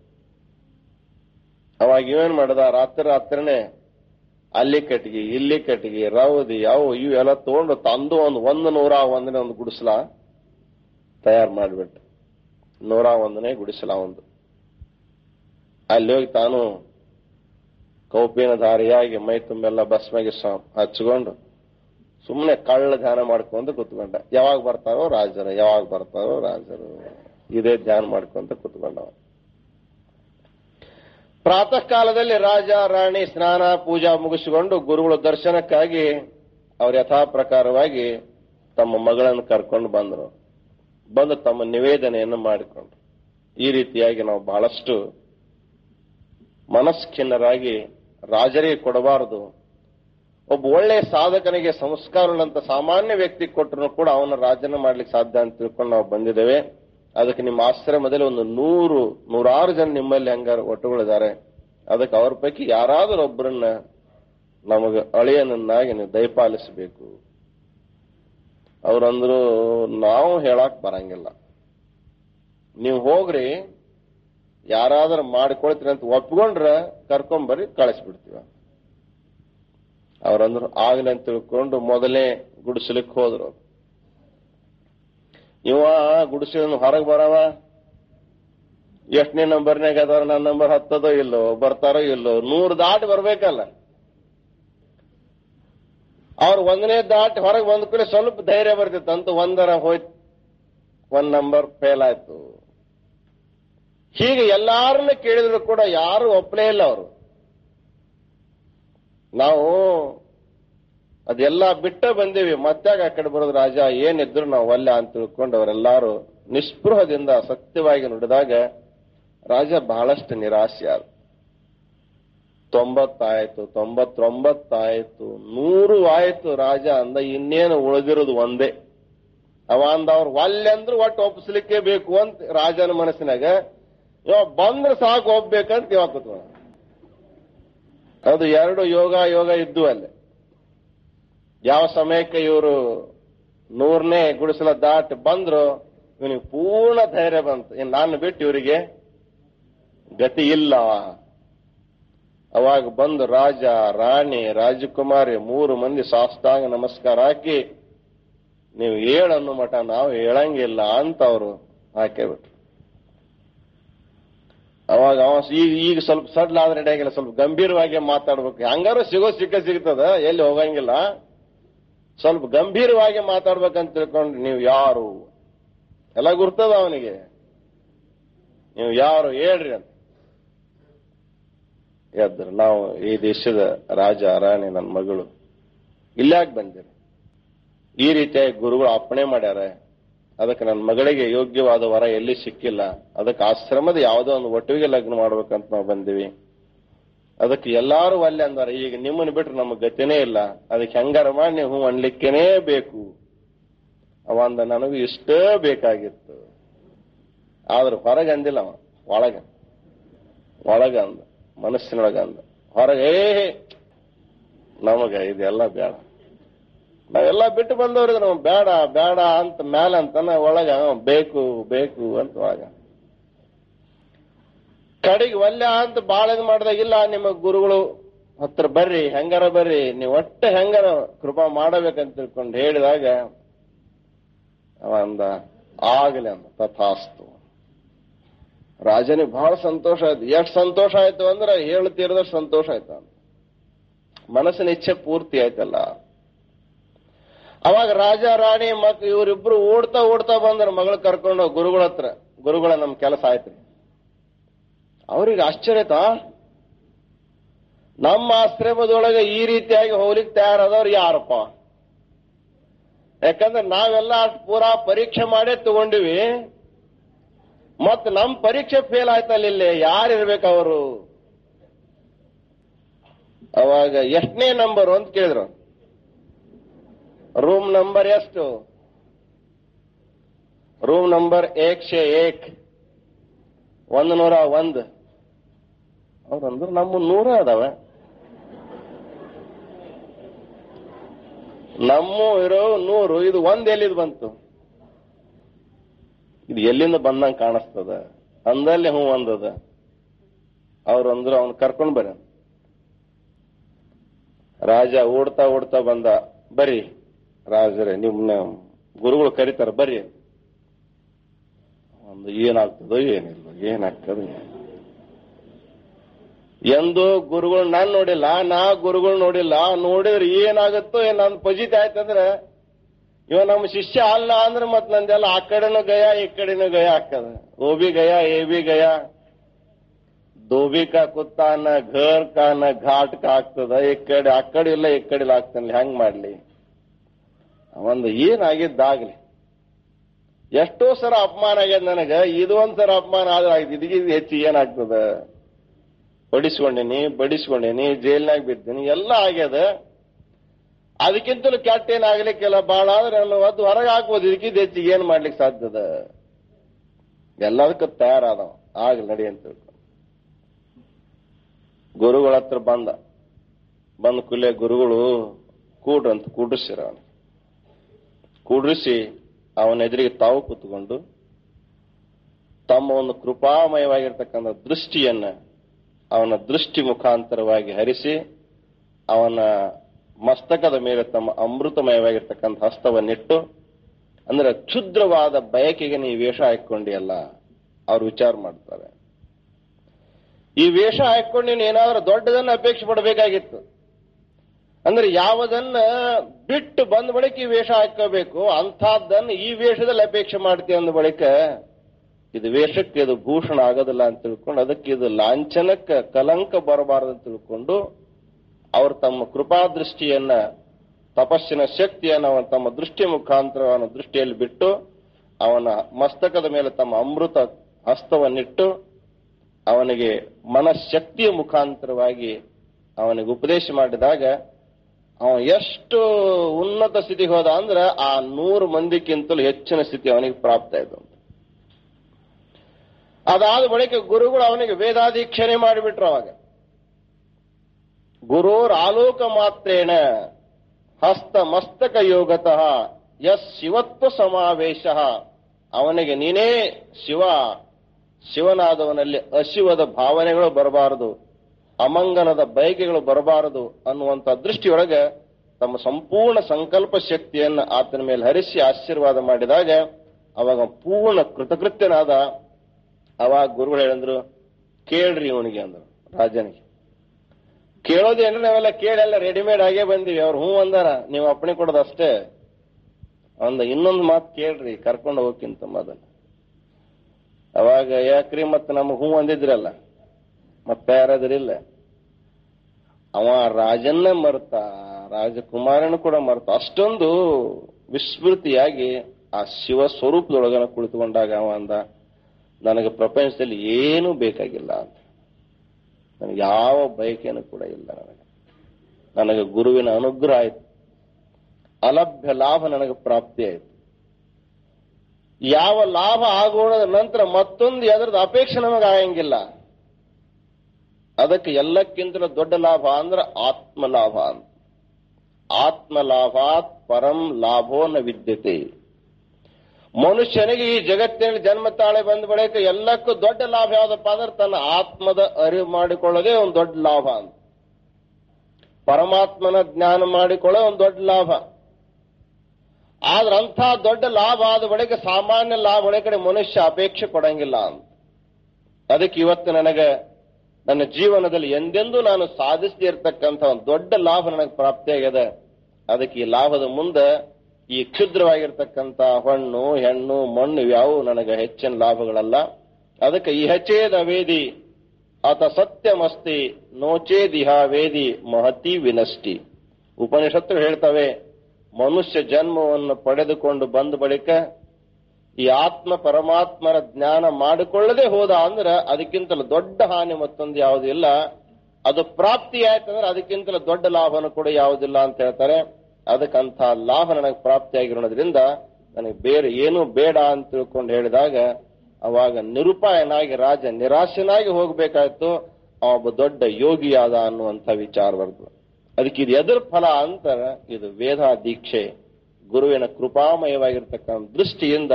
ಅವಾಗ ಇವೇನ್ ಮಾಡದ ರಾತ್ರಿ ರಾತ್ರಿನೇ ಅಲ್ಲಿ ಕಟ್ಟಿಗೆ ಇಲ್ಲಿ ಕಟ್ಟಿಗೆ ರವದಿ ಅವು ಇವು ಎಲ್ಲ ತಗೊಂಡು ತಂದು ಒಂದು ಒಂದು ನೂರ ಒಂದನೇ ಒಂದು ಗುಡಿಸಲ ತಯಾರು ಮಾಡಿಬಿಟ್ಟು ನೂರ ಒಂದನೇ ಗುಡಿಸಲ ಒಂದು ಅಲ್ಲಿ ಹೋಗಿ ತಾನು ಕೌಪಿನ ದಾರಿಯಾಗಿ ಮೈ ತುಂಬೆಲ್ಲ ಭಸ್ಮಗೆ ಹಚ್ಕೊಂಡು ಸುಮ್ಮನೆ ಕಳ್ಳ ಧ್ಯಾನ ಮಾಡ್ಕೊಂತ ಕುತ್ಕೊಂಡ ಯಾವಾಗ ಬರ್ತಾರೋ ರಾಜರು ಯಾವಾಗ ಬರ್ತಾರೋ ರಾಜರು ಇದೇ ಧ್ಯಾನ ಮಾಡ್ಕೊಂತ ಕುತ್ಕೊಂಡವ ಪ್ರಾತಃ ಕಾಲದಲ್ಲಿ ರಾಜ ರಾಣಿ ಸ್ನಾನ ಪೂಜಾ ಮುಗಿಸಿಕೊಂಡು ಗುರುಗಳ ದರ್ಶನಕ್ಕಾಗಿ ಅವ್ರ ಯಥಾ ಪ್ರಕಾರವಾಗಿ ತಮ್ಮ ಮಗಳನ್ನು ಕರ್ಕೊಂಡು ಬಂದರು ಬಂದು ತಮ್ಮ ನಿವೇದನೆಯನ್ನು ಮಾಡಿಕೊಂಡ್ರು ಈ ರೀತಿಯಾಗಿ ನಾವು ಬಹಳಷ್ಟು ಮನಸ್ಖಿನ್ನರಾಗಿ ರಾಜರಿಗೆ ಕೊಡಬಾರದು ಒಬ್ಬ ಒಳ್ಳೆ ಸಾಧಕನಿಗೆ ಸಂಸ್ಕಾರಗಳಂತ ಸಾಮಾನ್ಯ ವ್ಯಕ್ತಿ ಕೊಟ್ಟರು ಕೂಡ ಅವನ ರಾಜನ ಮಾಡ್ಲಿಕ್ಕೆ ಸಾಧ್ಯ ಅಂತ ತಿಳ್ಕೊಂಡು ನಾವು ಬಂದಿದ್ದೇವೆ ಅದಕ್ಕೆ ನಿಮ್ಮ ಆಶ್ರಮದಲ್ಲಿ ಒಂದು ನೂರು ನೂರಾರು ಜನ ನಿಮ್ಮಲ್ಲಿ ಹಂಗಾರ ಒಟ್ಟುಗಳಿದ್ದಾರೆ ಅದಕ್ಕೆ ಅವ್ರ ಪೈಕಿ ಯಾರಾದರೂ ಒಬ್ಬರನ್ನ ನಮಗೆ ಅಳಿಯನನ್ನಾಗಿ ನೀವು ದಯಪಾಲಿಸಬೇಕು ಅವ್ರಂದ್ರು ನಾವು ಹೇಳಕ್ ಬರಂಗಿಲ್ಲ ನೀವು ಹೋಗ್ರಿ ಯಾರಾದ್ರೂ ಮಾಡಿಕೊಳ್ತೀರಿ ಅಂತ ಒಪ್ಕೊಂಡ್ರ ಕರ್ಕೊಂಬರ್ರಿ ಕಳಿಸ್ಬಿಡ್ತೀವ ಅವ್ರಂದ್ರು ಆಗ್ಲಿ ಅಂತ ತಿಳ್ಕೊಂಡು ಮೊದಲೇ ಗುಡಿಸಲಿಕ್ಕೆ ಹೋದ್ರು ಅವ್ರು. ಇವ ಗುಡಿಸಲು ಹೊರಗೆ ಬರವ ಎಷ್ಟನೇ ನಂಬರ್ನಾಗ ಅದಾರ ನನ್ನ ನಂಬರ್ ಹತ್ತದೋ ಇಲ್ಲೋ ಬರ್ತಾರೋ ಇಲ್ಲೋ ನೂರು ದಾಟಿ ಬರ್ಬೇಕಲ್ಲ ಅವ್ರು ಒಂದನೇ ದಾಟಿ ಹೊರಗೆ ಬಂದ ಕೂಡ ಸ್ವಲ್ಪ ಧೈರ್ಯ ಬರ್ತಿತ್ತು ಅಂತ ಒಂದರ ಹೋಯ್ತು ಒಂದ್ ನಂಬರ್ ಫೇಲ್ ಆಯ್ತು ಹೀಗೆ ಎಲ್ಲಾರನ್ನ ಕೇಳಿದ್ರು ಕೂಡ ಯಾರು ಒಪ್ಪಲೇ ಇಲ್ಲ ಅವರು ನಾವು ಅದೆಲ್ಲ ಬಿಟ್ಟ ಬಂದೀವಿ ಮತ್ತಾಗ ಆ ಕಡೆ ಬರೋದು ರಾಜ ಏನಿದ್ರು ನಾವು ಒಲ್ಲೆ ಅಂತ ತಿಳ್ಕೊಂಡು ಅವರೆಲ್ಲರೂ ನಿಸ್ಪೃಹದಿಂದ ಸತ್ಯವಾಗಿ ನುಡಿದಾಗ ರಾಜ ಬಹಳಷ್ಟು ನಿರಾಸೆ ಆದ ತೊಂಬತ್ತಾಯ್ತು ತೊಂಬತ್ತೊಂಬತ್ತಾಯ್ತು ನೂರು ಆಯ್ತು ರಾಜ ಅಂದ ಇನ್ನೇನು ಉಳಿದಿರೋದು ಒಂದೇ ಅವ ಅಂದ ಅವ್ರು ಒಲ್ಲೆ ಅಂದ್ರು ಒಟ್ಟು ಒಪ್ಪಿಸ್ಲಿಕ್ಕೆ ಬೇಕು ಅಂತ ರಾಜನ ಮನಸ್ಸಿನಾಗ ಇವ ಬಂದ್ರೆ ಸಾಕು ಒಪ್ಬೇಕಂತ ಇವಾಗ ಕೂತ್ಕೊಂಡ ಅದು ಎರಡು ಯೋಗ ಯೋಗ ಇದ್ದು ಅಲ್ಲೇ ಯಾವ ಸಮಯಕ್ಕೆ ಇವರು ನೂರನೇ ಗುಡಿಸಲ ದಾಟಿ ಬಂದ್ರು ಇವನಿಗೆ ಪೂರ್ಣ ಧೈರ್ಯ ಬಂತು ಇನ್ನು ನಾನು ಬಿಟ್ಟು ಇವರಿಗೆ ಗತಿ ಇಲ್ಲ ಅವಾಗ ಬಂದು ರಾಜ ರಾಣಿ ರಾಜಕುಮಾರಿ ಮೂರು ಮಂದಿ ಸಾಷ್ಟಾಂಗ ನಮಸ್ಕಾರ ಹಾಕಿ ನೀವು ಹೇಳನ್ನು ಮಠ ನಾವು ಹೇಳಂಗಿಲ್ಲ ಅಂತ ಅವರು ಹಾಕೇಬಿಟ್ರು ಅವಾಗ ಅವ ಈಗ ಈಗ ಸ್ವಲ್ಪ ಸಡ್ಲ ಆದ್ರೆ ನಡೆಯಂಗಿಲ್ಲ ಸ್ವಲ್ಪ ಗಂಭೀರವಾಗಿ ಮಾತಾಡ್ಬೇಕು ಹಂಗಾರು ಸಿಗೋ ಸಿಕ್ಕ ಸಿಗ್ತದ ಎಲ್ಲಿ ಹೋಗಂಗಿಲ್ಲ ಸ್ವಲ್ಪ ಗಂಭೀರವಾಗಿ ಮಾತಾಡ್ಬೇಕಂತ ತಿಳ್ಕೊಂಡು ನೀವು ಯಾರು ಎಲ್ಲ ಗುರ್ತದ ಅವನಿಗೆ ನೀವು ಯಾರು ಹೇಳ್ರಿ ಅಂತ ಎದ್ರು ನಾವು ಈ ದೇಶದ ರಾಜ ರಾಣಿ ನನ್ನ ಮಗಳು ಇಲ್ಯಾಕೆ ಬಂದಿರಿ ಈ ರೀತಿಯಾಗಿ ಗುರುಗಳು ಅಪ್ಪಣೆ ಮಾಡ್ಯಾರ ಅದಕ್ಕೆ ನನ್ನ ಮಗಳಿಗೆ ಯೋಗ್ಯವಾದ ವರ ಎಲ್ಲಿ ಸಿಕ್ಕಿಲ್ಲ ಅದಕ್ಕೆ ಆಶ್ರಮದ ಯಾವುದೋ ಒಂದು ಒಟ್ಟಿಗೆ ಲಗ್ನ ಮಾಡ್ಬೇಕಂತ ನಾವು ಬಂದಿವಿ ಅದಕ್ಕೆ ಎಲ್ಲಾರು ಅಲ್ಲೇ ಅಂದಾರೆ ಈಗ ನಿಮ್ಮನ್ನು ಬಿಟ್ರೆ ನಮಗೆ ಗತಿನೇ ಇಲ್ಲ ಅದಕ್ಕೆ ಹೆಂಗಾರ ಮಾಡಿ ನೀವು ಹ್ಞೂ ಅನ್ಲಿಕ್ಕೇನೇ ಬೇಕು ಅವ ಅಂದ ನನಗೂ ಇಷ್ಟೇ ಬೇಕಾಗಿತ್ತು ಆದ್ರೆ ಹೊರಗೆ ಅಂದಿಲ್ಲ ಅವ ಒಳಗ ಒಳಗ ಅಂದ ಮನಸ್ಸಿನೊಳಗ ಅಂದ ಹೊರಗೆ ಏ ನಮಗ ಇದೆಲ್ಲ ಬೇಡ ನಾವೆಲ್ಲ ಬಿಟ್ಟು ಬಂದವ್ರಿಗೆ ನಾವು ಬೇಡ ಬೇಡ ಅಂತ ಮ್ಯಾಲ ಅಂತಾನ ಒಳಗ ಅವ ಬೇಕು ಬೇಕು ಅಂತ ಒಳಗ ಕಡೆಗೆ ಒಲ್ಲೆ ಅಂತ ಬಾಳ ಇದು ಮಾಡ್ದಾಗಿಲ್ಲ ನಿಮ್ಮ ಗುರುಗಳು ಹತ್ರ ಬರ್ರಿ ಹೆಂಗಾರ ಬರ್ರಿ ನೀವು ಒಟ್ಟೆ ಹೆಂಗಾರ ಕೃಪಾ ಮಾಡಬೇಕಂತ ತಿಳ್ಕೊಂಡು ಹೇಳಿದಾಗ ಅವ ಅಂದ ಆಗಲಿ ಅಂದ ತಥಾಸ್ತು ರಾಜನಿಗೆ ಬಹಳ ಸಂತೋಷ ಆಯ್ತು ಎಷ್ಟು ಸಂತೋಷ ಆಯ್ತು ಅಂದ್ರೆ ಹೇಳ್ತೀರದಷ್ಟು ಸಂತೋಷ ಆಯ್ತು ಅಂತ ಮನಸ್ಸಿನ ಇಚ್ಛೆ ಪೂರ್ತಿ ಆಯ್ತಲ್ಲ ಅವಾಗ ರಾಜ ರಾಣಿ ಮಕ್ ಇವರಿಬ್ರು ಓಡ್ತಾ ಓಡ್ತಾ ಬಂದ್ರ ಮಗಳು ಕರ್ಕೊಂಡು ಗುರುಗಳ ಹತ್ರ ಗುರುಗಳ ನಮ್ ಕೆಲಸ ಆಯ್ತ್ರಿ ಅವ್ರಿಗೆ ಆಶ್ಚರ್ಯ ಆಯ್ತಾ ನಮ್ಮ ಆಶ್ರಮದೊಳಗೆ ಈ ರೀತಿಯಾಗಿ ಹೋಗ್ಲಿಕ್ಕೆ ತಯಾರಾದವ್ರು ಯಾರಪ್ಪ ಯಾಕಂದ್ರೆ ನಾವೆಲ್ಲ ಅಷ್ಟ್ ಪೂರಾ ಪರೀಕ್ಷೆ ಮಾಡೇ ತಗೊಂಡಿವಿ ಮತ್ ನಮ್ ಪರೀಕ್ಷೆ ಫೇಲ್ ಆಯ್ತಲ್ಲ ಇಲ್ಲಿ ಯಾರಿರ್ಬೇಕು ಅವರು ಅವಾಗ ಎಷ್ಟನೇ ನಂಬರ್ ಅಂತ ಕೇಳಿದ್ರು ರೂಮ್ ನಂಬರ್ ಎಷ್ಟು ರೂಮ್ ನಂಬರ್ ಏಕ್ಶೆ ಏಕ್ ಒಂದು ನೂರ ಒಂದು ಅವ್ರಂದ್ರು ನಮ್ಮ ನೂರ ಅದಾವ ನಮ್ಮ ಇರೋ ನೂರು ಇದು ಒಂದ್ ಎಲ್ಲಿದ್ ಬಂತು ಇದು ಎಲ್ಲಿಂದ ಬಂದಂಗ ಕಾಣಿಸ್ತದ ಅಂದಲ್ಲಿ ಹ್ಞೂ ಅಂದದ ಅವ್ರು ಅಂದ್ರು ಅವ್ನು ಕರ್ಕೊಂಡ್ ಬರ್ರಿ ರಾಜ ಓಡ್ತಾ ಓಡ್ತಾ ಬಂದ ಬರ್ರಿ ರಾಜರೇ ನಿಮ್ನ ಗುರುಗಳು ಕರೀತಾರ ಬರ್ರಿ ಒಂದು ಏನಾಗ್ತದೋ ಏನಿಲ್ಲ ಏನಾಗ್ತದೋ ಏನಿಲ್ಲ. ಎಂದು ಗುರುಗಳು ನಾನ್ ನೋಡಿಲ್ಲ ನಾ ಗುರುಗಳು ನೋಡಿಲ್ಲ ನೋಡಿದ್ರೆ ಏನಾಗುತ್ತೋ ಏನ್ ನನ್ ಪಜಿತಿ ಆಯ್ತಂದ್ರೆ ಇವ ನಮ್ಮ ಶಿಷ್ಯ ಅಲ್ಲ ಅಂದ್ರೆ ಮತ್ ನಂದೆಲ್ಲ ಆ ಕಡೆನೂ ಗಯ ಈ ಕಡೆನೂ ಗಯ ಆಗ್ತದ ಓ ಬಿ ಗಯ ಎ ಬಿ ಗಯ ದೋಬಿ ಕಾ ಕುತ್ತ ನ ಘರ್ ಕಾ ನ ಘಾಟ್ ಕಾ ಆಗ್ತದ ಈ ಕಡೆ ಆ ಕಡೆ ಇಲ್ಲ ಈ ಕಡೆ ಇಲ್ಲ ಆಗ್ತಾನೆ ಹೆಂಗ್ ಮಾಡ್ಲಿ ಒಂದು ಏನಾಗಿದ್ದಾಗ್ಲಿ ಎಷ್ಟೋ ಸಲ ಅಪಮಾನ ಆಗ್ಯದ ನನಗ ಇದು ಒಂದ್ ಸಲ ಅಪಮಾನ ಆದ್ರೆ ಆಯ್ತು ಇದಕ್ಕಿದ್ ಹೆಚ್ಚು ಏನಾಗ್ತದ ಹೊಡಿಸ್ಕೊಂಡೇನಿ ಬಡಿಸ್ಕೊಂಡೇನಿ ಜೈಲ್ನಾಗ ಬಿದ್ದೀನಿ ಎಲ್ಲ ಆಗ್ಯದ ಅದಕ್ಕಿಂತಲೂ ಕೆಟ್ಟ ಏನಾಗ್ಲಿಕ್ಕಿಲ್ಲ ಬಾಳ ಆದ್ರೆ ನನ್ನ ಒದ್ದು ಹೊರಗೆ ಹಾಕ್ಬೋದು ಇದಕ್ಕಿಂತ ಹೆಚ್ಚಿಗೆ ಏನ್ ಮಾಡ್ಲಿಕ್ಕೆ ಸಾಧ್ಯದ ಎಲ್ಲದಕ್ಕೂ ತಯಾರಾದವ ಆಗ್ಲಿ ನಡಿ ಅಂತ ತಿಳ್ಕೊ. ಗುರುಗಳ ಹತ್ರ ಬಂದ ಬಂದ ಕುಲೆ ಗುರುಗಳು ಕೂಡ್ರಂತ ಕೂಡ್ರಿಸಿರ ಅವನಿಗೆ ಕೂಡ್ರಿಸಿ ಅವನ ಎದುರಿಗೆ ತಾವು ಕೂತ್ಕೊಂಡು ತಮ್ಮ ಒಂದು ಕೃಪಾಮಯವಾಗಿರ್ತಕ್ಕಂಥ ದೃಷ್ಟಿಯನ್ನ ಅವನ ದೃಷ್ಟಿ ಮುಖಾಂತರವಾಗಿ ಹರಿಸಿ ಅವನ ಮಸ್ತಕದ ಮೇಲೆ ತಮ್ಮ ಅಮೃತಮಯವಾಗಿರ್ತಕ್ಕಂಥ ಹಸ್ತವನ್ನಿಟ್ಟು ಅಂದ್ರೆ ಕ್ಷುದ್ರವಾದ ಬಯಕೆಗೆ ನೀವು ವೇಷ ಹಾಕೊಂಡಿಯಲ್ಲ ಅವ್ರು ವಿಚಾರ ಮಾಡ್ತಾರೆ ಈ ವೇಷ ಹಾಕೊಂಡು ನೀನು ಏನಾದ್ರೂ ದೊಡ್ಡದನ್ನ ಅಪೇಕ್ಷೆ ಪಡಬೇಕಾಗಿತ್ತು ಅಂದ್ರೆ ಯಾವುದನ್ನ ಬಿಟ್ಟು ಬಂದ ಬಳಿಕ ಈ ವೇಷ ಹಾಕೋಬೇಕು ಅಂಥದ್ದನ್ನು ಈ ವೇಷದಲ್ಲಿ ಅಪೇಕ್ಷೆ ಮಾಡ್ತೀವಿ ಅಂದ ಬಳಿಕ ಇದು ವೇಷಕ್ಕೆ ಇದು ಭೂಷಣ ಆಗೋದಿಲ್ಲ ಅಂತ ತಿಳ್ಕೊಂಡು ಅದಕ್ಕೆ ಇದು ಲಾಂಛನಕ್ಕೆ ಕಲಂಕ ಬರಬಾರದು ಅಂತ ತಿಳ್ಕೊಂಡು ಅವರು ತಮ್ಮ ಕೃಪಾದೃಷ್ಟಿಯನ್ನ ತಪಸ್ಸಿನ ಶಕ್ತಿಯನ್ನು ಅವನ ತಮ್ಮ ದೃಷ್ಟಿ ಮುಖಾಂತರ ಅವನ ದೃಷ್ಟಿಯಲ್ಲಿ ಬಿಟ್ಟು ಅವನ ಮಸ್ತಕದ ಮೇಲೆ ತಮ್ಮ ಅಮೃತ ಹಸ್ತವನ್ನಿಟ್ಟು ಅವನಿಗೆ ಮನಃಶಕ್ತಿಯ ಮುಖಾಂತರವಾಗಿ ಅವನಿಗೆ ಉಪದೇಶ ಮಾಡಿದಾಗ ಅವ ಎಷ್ಟು ಉನ್ನತ ಸ್ಥಿತಿಗೆ ಹೋದ ಅಂದ್ರೆ ಆ ನೂರು ಮಂದಿಕ್ಕಿಂತಲೂ ಹೆಚ್ಚಿನ ಸ್ಥಿತಿ ಅವನಿಗೆ ಪ್ರಾಪ್ತ ಆಯ್ತು ಅದಾದ ಬಳಿಕ ಗುರುಗಳು ಅವನಿಗೆ ವೇದಾದೀಕ್ಷಣೆ ಮಾಡಿಬಿಟ್ರು ಅವಾಗ ಗುರೋರ್ ಆಲೋಕ ಮಾತ್ರೇಣ ಹಸ್ತ ಮಸ್ತಕ ಯೋಗತಃ ಯಸ್ ಶಿವತ್ವ ಸಮಾವೇಶ ಅವನಿಗೆ ನೀನೇ ಶಿವ ಶಿವನಾದವನಲ್ಲಿ ಅಶಿವದ ಭಾವನೆಗಳು ಬರಬಾರದು ಅಮಂಗಲದ ಬಯಕೆಗಳು ಬರಬಾರದು ಅನ್ನುವಂಥ ದೃಷ್ಟಿಯೊಳಗೆ ತಮ್ಮ ಸಂಪೂರ್ಣ ಸಂಕಲ್ಪ ಶಕ್ತಿಯನ್ನು ಆತನ ಮೇಲೆ ಹರಿಸಿ ಆಶೀರ್ವಾದ ಮಾಡಿದಾಗ ಅವಾಗ ಪೂರ್ಣ ಕೃತಕೃತ್ಯನಾದ ಅವಾಗ ಗುರುಗಳು ಹೇಳಿದ್ರು ಕೇಳ್ರಿ ಇವನಿಗೆ ಅಂದ್ರು ರಾಜನಿಗೆ ಕೇಳೋದೇನ್ರಿ ನಾವೆಲ್ಲ ಕೇಳೆಲ್ಲ ರೆಡಿಮೇಡ್ ಆಗೇ ಬಂದಿವಿ ಅವ್ರು ಹ್ಞೂ ಅಂದಾರ ನೀವು ಅಪ್ಪಣೆ ಕೊಡೋದು ಅಷ್ಟೇ ಒಂದ ಇನ್ನೊಂದು ಮಾತು ಕೇಳ್ರಿ ಕರ್ಕೊಂಡು ಹೋಗ್ಕಿಂತ ಮೊದಲು ಅವಾಗ ಯಾಕ್ರಿ ಮತ್ತೆ ನಮಗೆ ಹ್ಞೂ ಅಂದಿದ್ರಲ್ಲ ಮತ್ತೆ ಯಾರಾದ್ರಿಲ್ಲ ಅವ ರಾಜನ್ನ ಮರ್ತ ರಾಜಕುಮಾರನ ಕೂಡ ಮರ್ತ ಅಷ್ಟೊಂದು ವಿಸ್ಮೃತಿಯಾಗಿ ಆ ಶಿವ ಸ್ವರೂಪದೊಳಗನ ಕುಳಿತುಕೊಂಡಾಗ ಅವ ಅಂದ ನನಗೆ ಪ್ರಪಂಚದಲ್ಲಿ ಏನೂ ಬೇಕಾಗಿಲ್ಲ ಅಂತ ನನಗೆ ಯಾವ ಬಯಕೆನೂ ಕೂಡ ಇಲ್ಲ ನನಗೆ ನನಗೆ ಗುರುವಿನ ಅನುಗ್ರಹ ಆಯ್ತು ಅಲಭ್ಯ ಲಾಭ ನನಗೆ ಪ್ರಾಪ್ತಿ ಆಯ್ತು ಯಾವ ಲಾಭ ಆಗೋಣ ನಂತರ ಮತ್ತೊಂದು ಎದರದ ಅಪೇಕ್ಷೆ ನಮಗೆ ಆಗಂಗಿಲ್ಲ ಅದಕ್ಕೆ ಎಲ್ಲಕ್ಕಿಂತಲೂ ದೊಡ್ಡ ಲಾಭ ಅಂದ್ರೆ ಆತ್ಮ ಲಾಭ ಅಂತ ಆತ್ಮ ಲಾಭಾತ್ ಪರಂ ಲಾಭೋ ನ ವಿದ್ಯತೆ ಮನುಷ್ಯನಿಗೆ ಈ ಜಗತ್ತಿನಲ್ಲಿ ಜನ್ಮ ತಾಳೆ ಬಂದ ಬಳಿಕ ಎಲ್ಲಕ್ಕೂ ದೊಡ್ಡ ಲಾಭ ಯಾವ್ದಪ್ಪ ಅಂದ್ರೆ ತನ್ನ ಆತ್ಮದ ಅರಿವು ಮಾಡಿಕೊಳ್ಳೋದೇ ಒಂದು ದೊಡ್ಡ ಲಾಭ ಅಂತ ಪರಮಾತ್ಮನ ಜ್ಞಾನ ಮಾಡಿಕೊಳ್ಳೋ ಒಂದು ದೊಡ್ಡ ಲಾಭ ಆದ್ರೆ ಅಂಥ ದೊಡ್ಡ ಲಾಭ ಆದ ಬಳಿಕ ಸಾಮಾನ್ಯ ಲಾಭ ಒಳ ಕಡೆ ಮನುಷ್ಯ ಅಪೇಕ್ಷೆ ಕೊಡಂಗಿಲ್ಲ ಅಂತ ಅದಕ್ಕೆ ಇವತ್ತು ನನಗೆ ನನ್ನ ಜೀವನದಲ್ಲಿ ಎಂದೆಂದೂ ನಾನು ಸಾಧಿಸದೇ ಇರತಕ್ಕಂಥ ಒಂದು ದೊಡ್ಡ ಲಾಭ ನನಗೆ ಪ್ರಾಪ್ತಿಯಾಗಿದೆ ಅದಕ್ಕೆ ಈ ಲಾಭದ ಮುಂದೆ ಈ ಕ್ಷುದ್ರವಾಗಿರ್ತಕ್ಕಂಥ ಹಣ್ಣು ಹೆಣ್ಣು ಮಣ್ಣು ಇವ್ಯಾವು ನನಗೆ ಹೆಚ್ಚಿನ ಲಾಭಗಳಲ್ಲ ಅದಕ್ಕೆ ಈ ಹೆಚ್ಚೇದ ವೇದಿ ಆತ ಸತ್ಯಮಸ್ತಿ ನೋಚೇದಿಹ ವೇದಿ ಮಹತಿ ವಿನಷ್ಟಿ ಉಪನಿಷತ್ತು ಹೇಳ್ತವೆ ಮನುಷ್ಯ ಜನ್ಮವನ್ನು ಪಡೆದುಕೊಂಡು ಬಂದ ಬಳಿಕ ಈ ಆತ್ಮ ಪರಮಾತ್ಮರ ಜ್ಞಾನ ಮಾಡಿಕೊಳ್ಳದೆ ಹೋದ ಅಂದ್ರೆ ಅದಕ್ಕಿಂತಲೂ ದೊಡ್ಡ ಹಾನಿ ಮತ್ತೊಂದು ಯಾವುದಿಲ್ಲ ಅದು ಪ್ರಾಪ್ತಿ ಆಯ್ತಂದ್ರೆ ಅದಕ್ಕಿಂತಲೂ ದೊಡ್ಡ ಲಾಭನೂ ಕೂಡ ಯಾವುದಿಲ್ಲ ಅಂತ ಹೇಳ್ತಾರೆ ಅದಕ್ಕಂಥ ಲಾಭ ನನಗೆ ಪ್ರಾಪ್ತಿಯಾಗಿರೋದ್ರಿಂದ ನನಗೆ ಬೇರೆ ಏನೂ ಬೇಡ ಅಂತ ತಿಳ್ಕೊಂಡು ಹೇಳಿದಾಗ ಅವಾಗ ನಿರುಪಾಯನಾಗಿ ರಾಜ ನಿರಾಶನಾಗಿ ಹೋಗ್ಬೇಕಾಯ್ತು ಅವ ಒಬ್ಬ ದೊಡ್ಡ ಯೋಗಿಯಾದ ಅನ್ನುವಂಥ ವಿಚಾರ ಬರ್ತದೆ ಅದಕ್ಕೆ ಇದು ಎದುರ ಫಲ ಅಂತ ಇದು ವೇದ ದೀಕ್ಷೆ ಗುರುವಿನ ಕೃಪಾಮಯವಾಗಿರ್ತಕ್ಕಂಥ ದೃಷ್ಟಿಯಿಂದ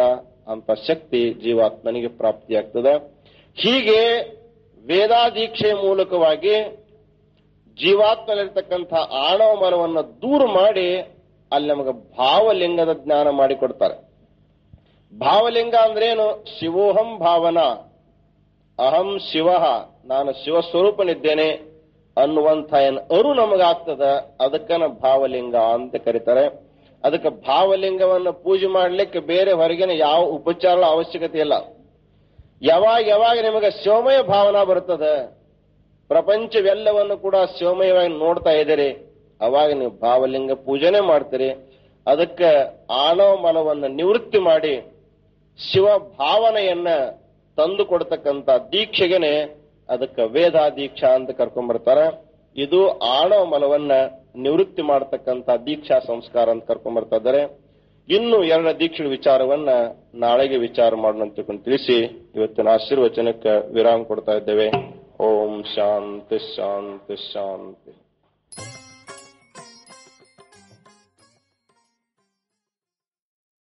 ಅಂತ ಶಕ್ತಿ ಜೀವಾತ್ಮನಿಗೆ ಪ್ರಾಪ್ತಿಯಾಗ್ತದೆ ಹೀಗೆ ವೇದಾದೀಕ್ಷೆಯ ಮೂಲಕವಾಗಿ ಜೀವಾತ್ಮನಲ್ಲಿರ್ತಕ್ಕಂಥ ಆಣವ ಮನವನ್ನು ದೂರ ಮಾಡಿ ಅಲ್ಲಿ ನಮಗೆ ಭಾವಲಿಂಗದ ಜ್ಞಾನ ಮಾಡಿಕೊಡ್ತಾರೆ ಭಾವಲಿಂಗ ಅಂದ್ರೇನು ಶಿವೋಹಂ ಭಾವನಾ ಅಹಂ ಶಿವ ನಾನು ಶಿವಸ್ವರೂಪನಿದ್ದೇನೆ ಅನ್ನುವಂಥ ಏನು ಅರು ನಮಗಾಗ್ತದ ಅದಕ್ಕನ ಭಾವಲಿಂಗ ಅಂತ ಕರೀತಾರೆ ಅದಕ್ಕೆ ಭಾವಲಿಂಗವನ್ನು ಪೂಜೆ ಮಾಡಲಿಕ್ಕೆ ಬೇರೆ ಹೊರಗಿನ ಯಾವ ಉಪಚಾರಗಳ ಅವಶ್ಯಕತೆ ಇಲ್ಲ ಯಾವಾಗ ಯಾವಾಗ ನಿಮಗೆ ಶಿವಮಯ ಭಾವನಾ ಬರ್ತದೆ ಪ್ರಪಂಚವೆಲ್ಲವನ್ನು ಕೂಡ ಶಿವಮಯವಾಗಿ ನೋಡ್ತಾ ಇದ್ದೀರಿ ಅವಾಗ ನೀವು ಭಾವಲಿಂಗ ಪೂಜನೆ ಮಾಡ್ತೀರಿ ಅದಕ್ಕೆ ಆಣವ ಮನವನ್ನು ನಿವೃತ್ತಿ ಮಾಡಿ ಶಿವ ಭಾವನೆಯನ್ನ ತಂದು ಕೊಡ್ತಕ್ಕಂಥ ದೀಕ್ಷೆಗೆನೆ ಅದಕ್ಕೆ ವೇದ ದೀಕ್ಷಾ ಅಂತ ಕರ್ಕೊಂಡ್ಬರ್ತಾರ ಇದು ಆಣವ ಮನವನ್ನ ನಿವೃತ್ತಿ ಮಾಡತಕ್ಕಂಥ ದೀಕ್ಷಾ ಸಂಸ್ಕಾರ ಅಂತ ಕರ್ಕೊಂಡ್ಬರ್ತಾ ಇದ್ದಾರೆ ಇನ್ನು ಎರಡು ದೀಕ್ಷೆಗಳ ವಿಚಾರವನ್ನ ನಾಳೆಗೆ ವಿಚಾರ ಮಾಡೋಣ ಅಂತ ತಿಳ್ಕೊಂಡು ತಿಳಿಸಿ ಇವತ್ತಿನ ಆಶೀರ್ವಚನಕ್ಕೆ ವಿರಾಮ ಕೊಡ್ತಾ ಇದ್ದೇವೆ ಓಂ ಶಾಂತಿ ಶಾಂತಿ ಶಾಂತಿ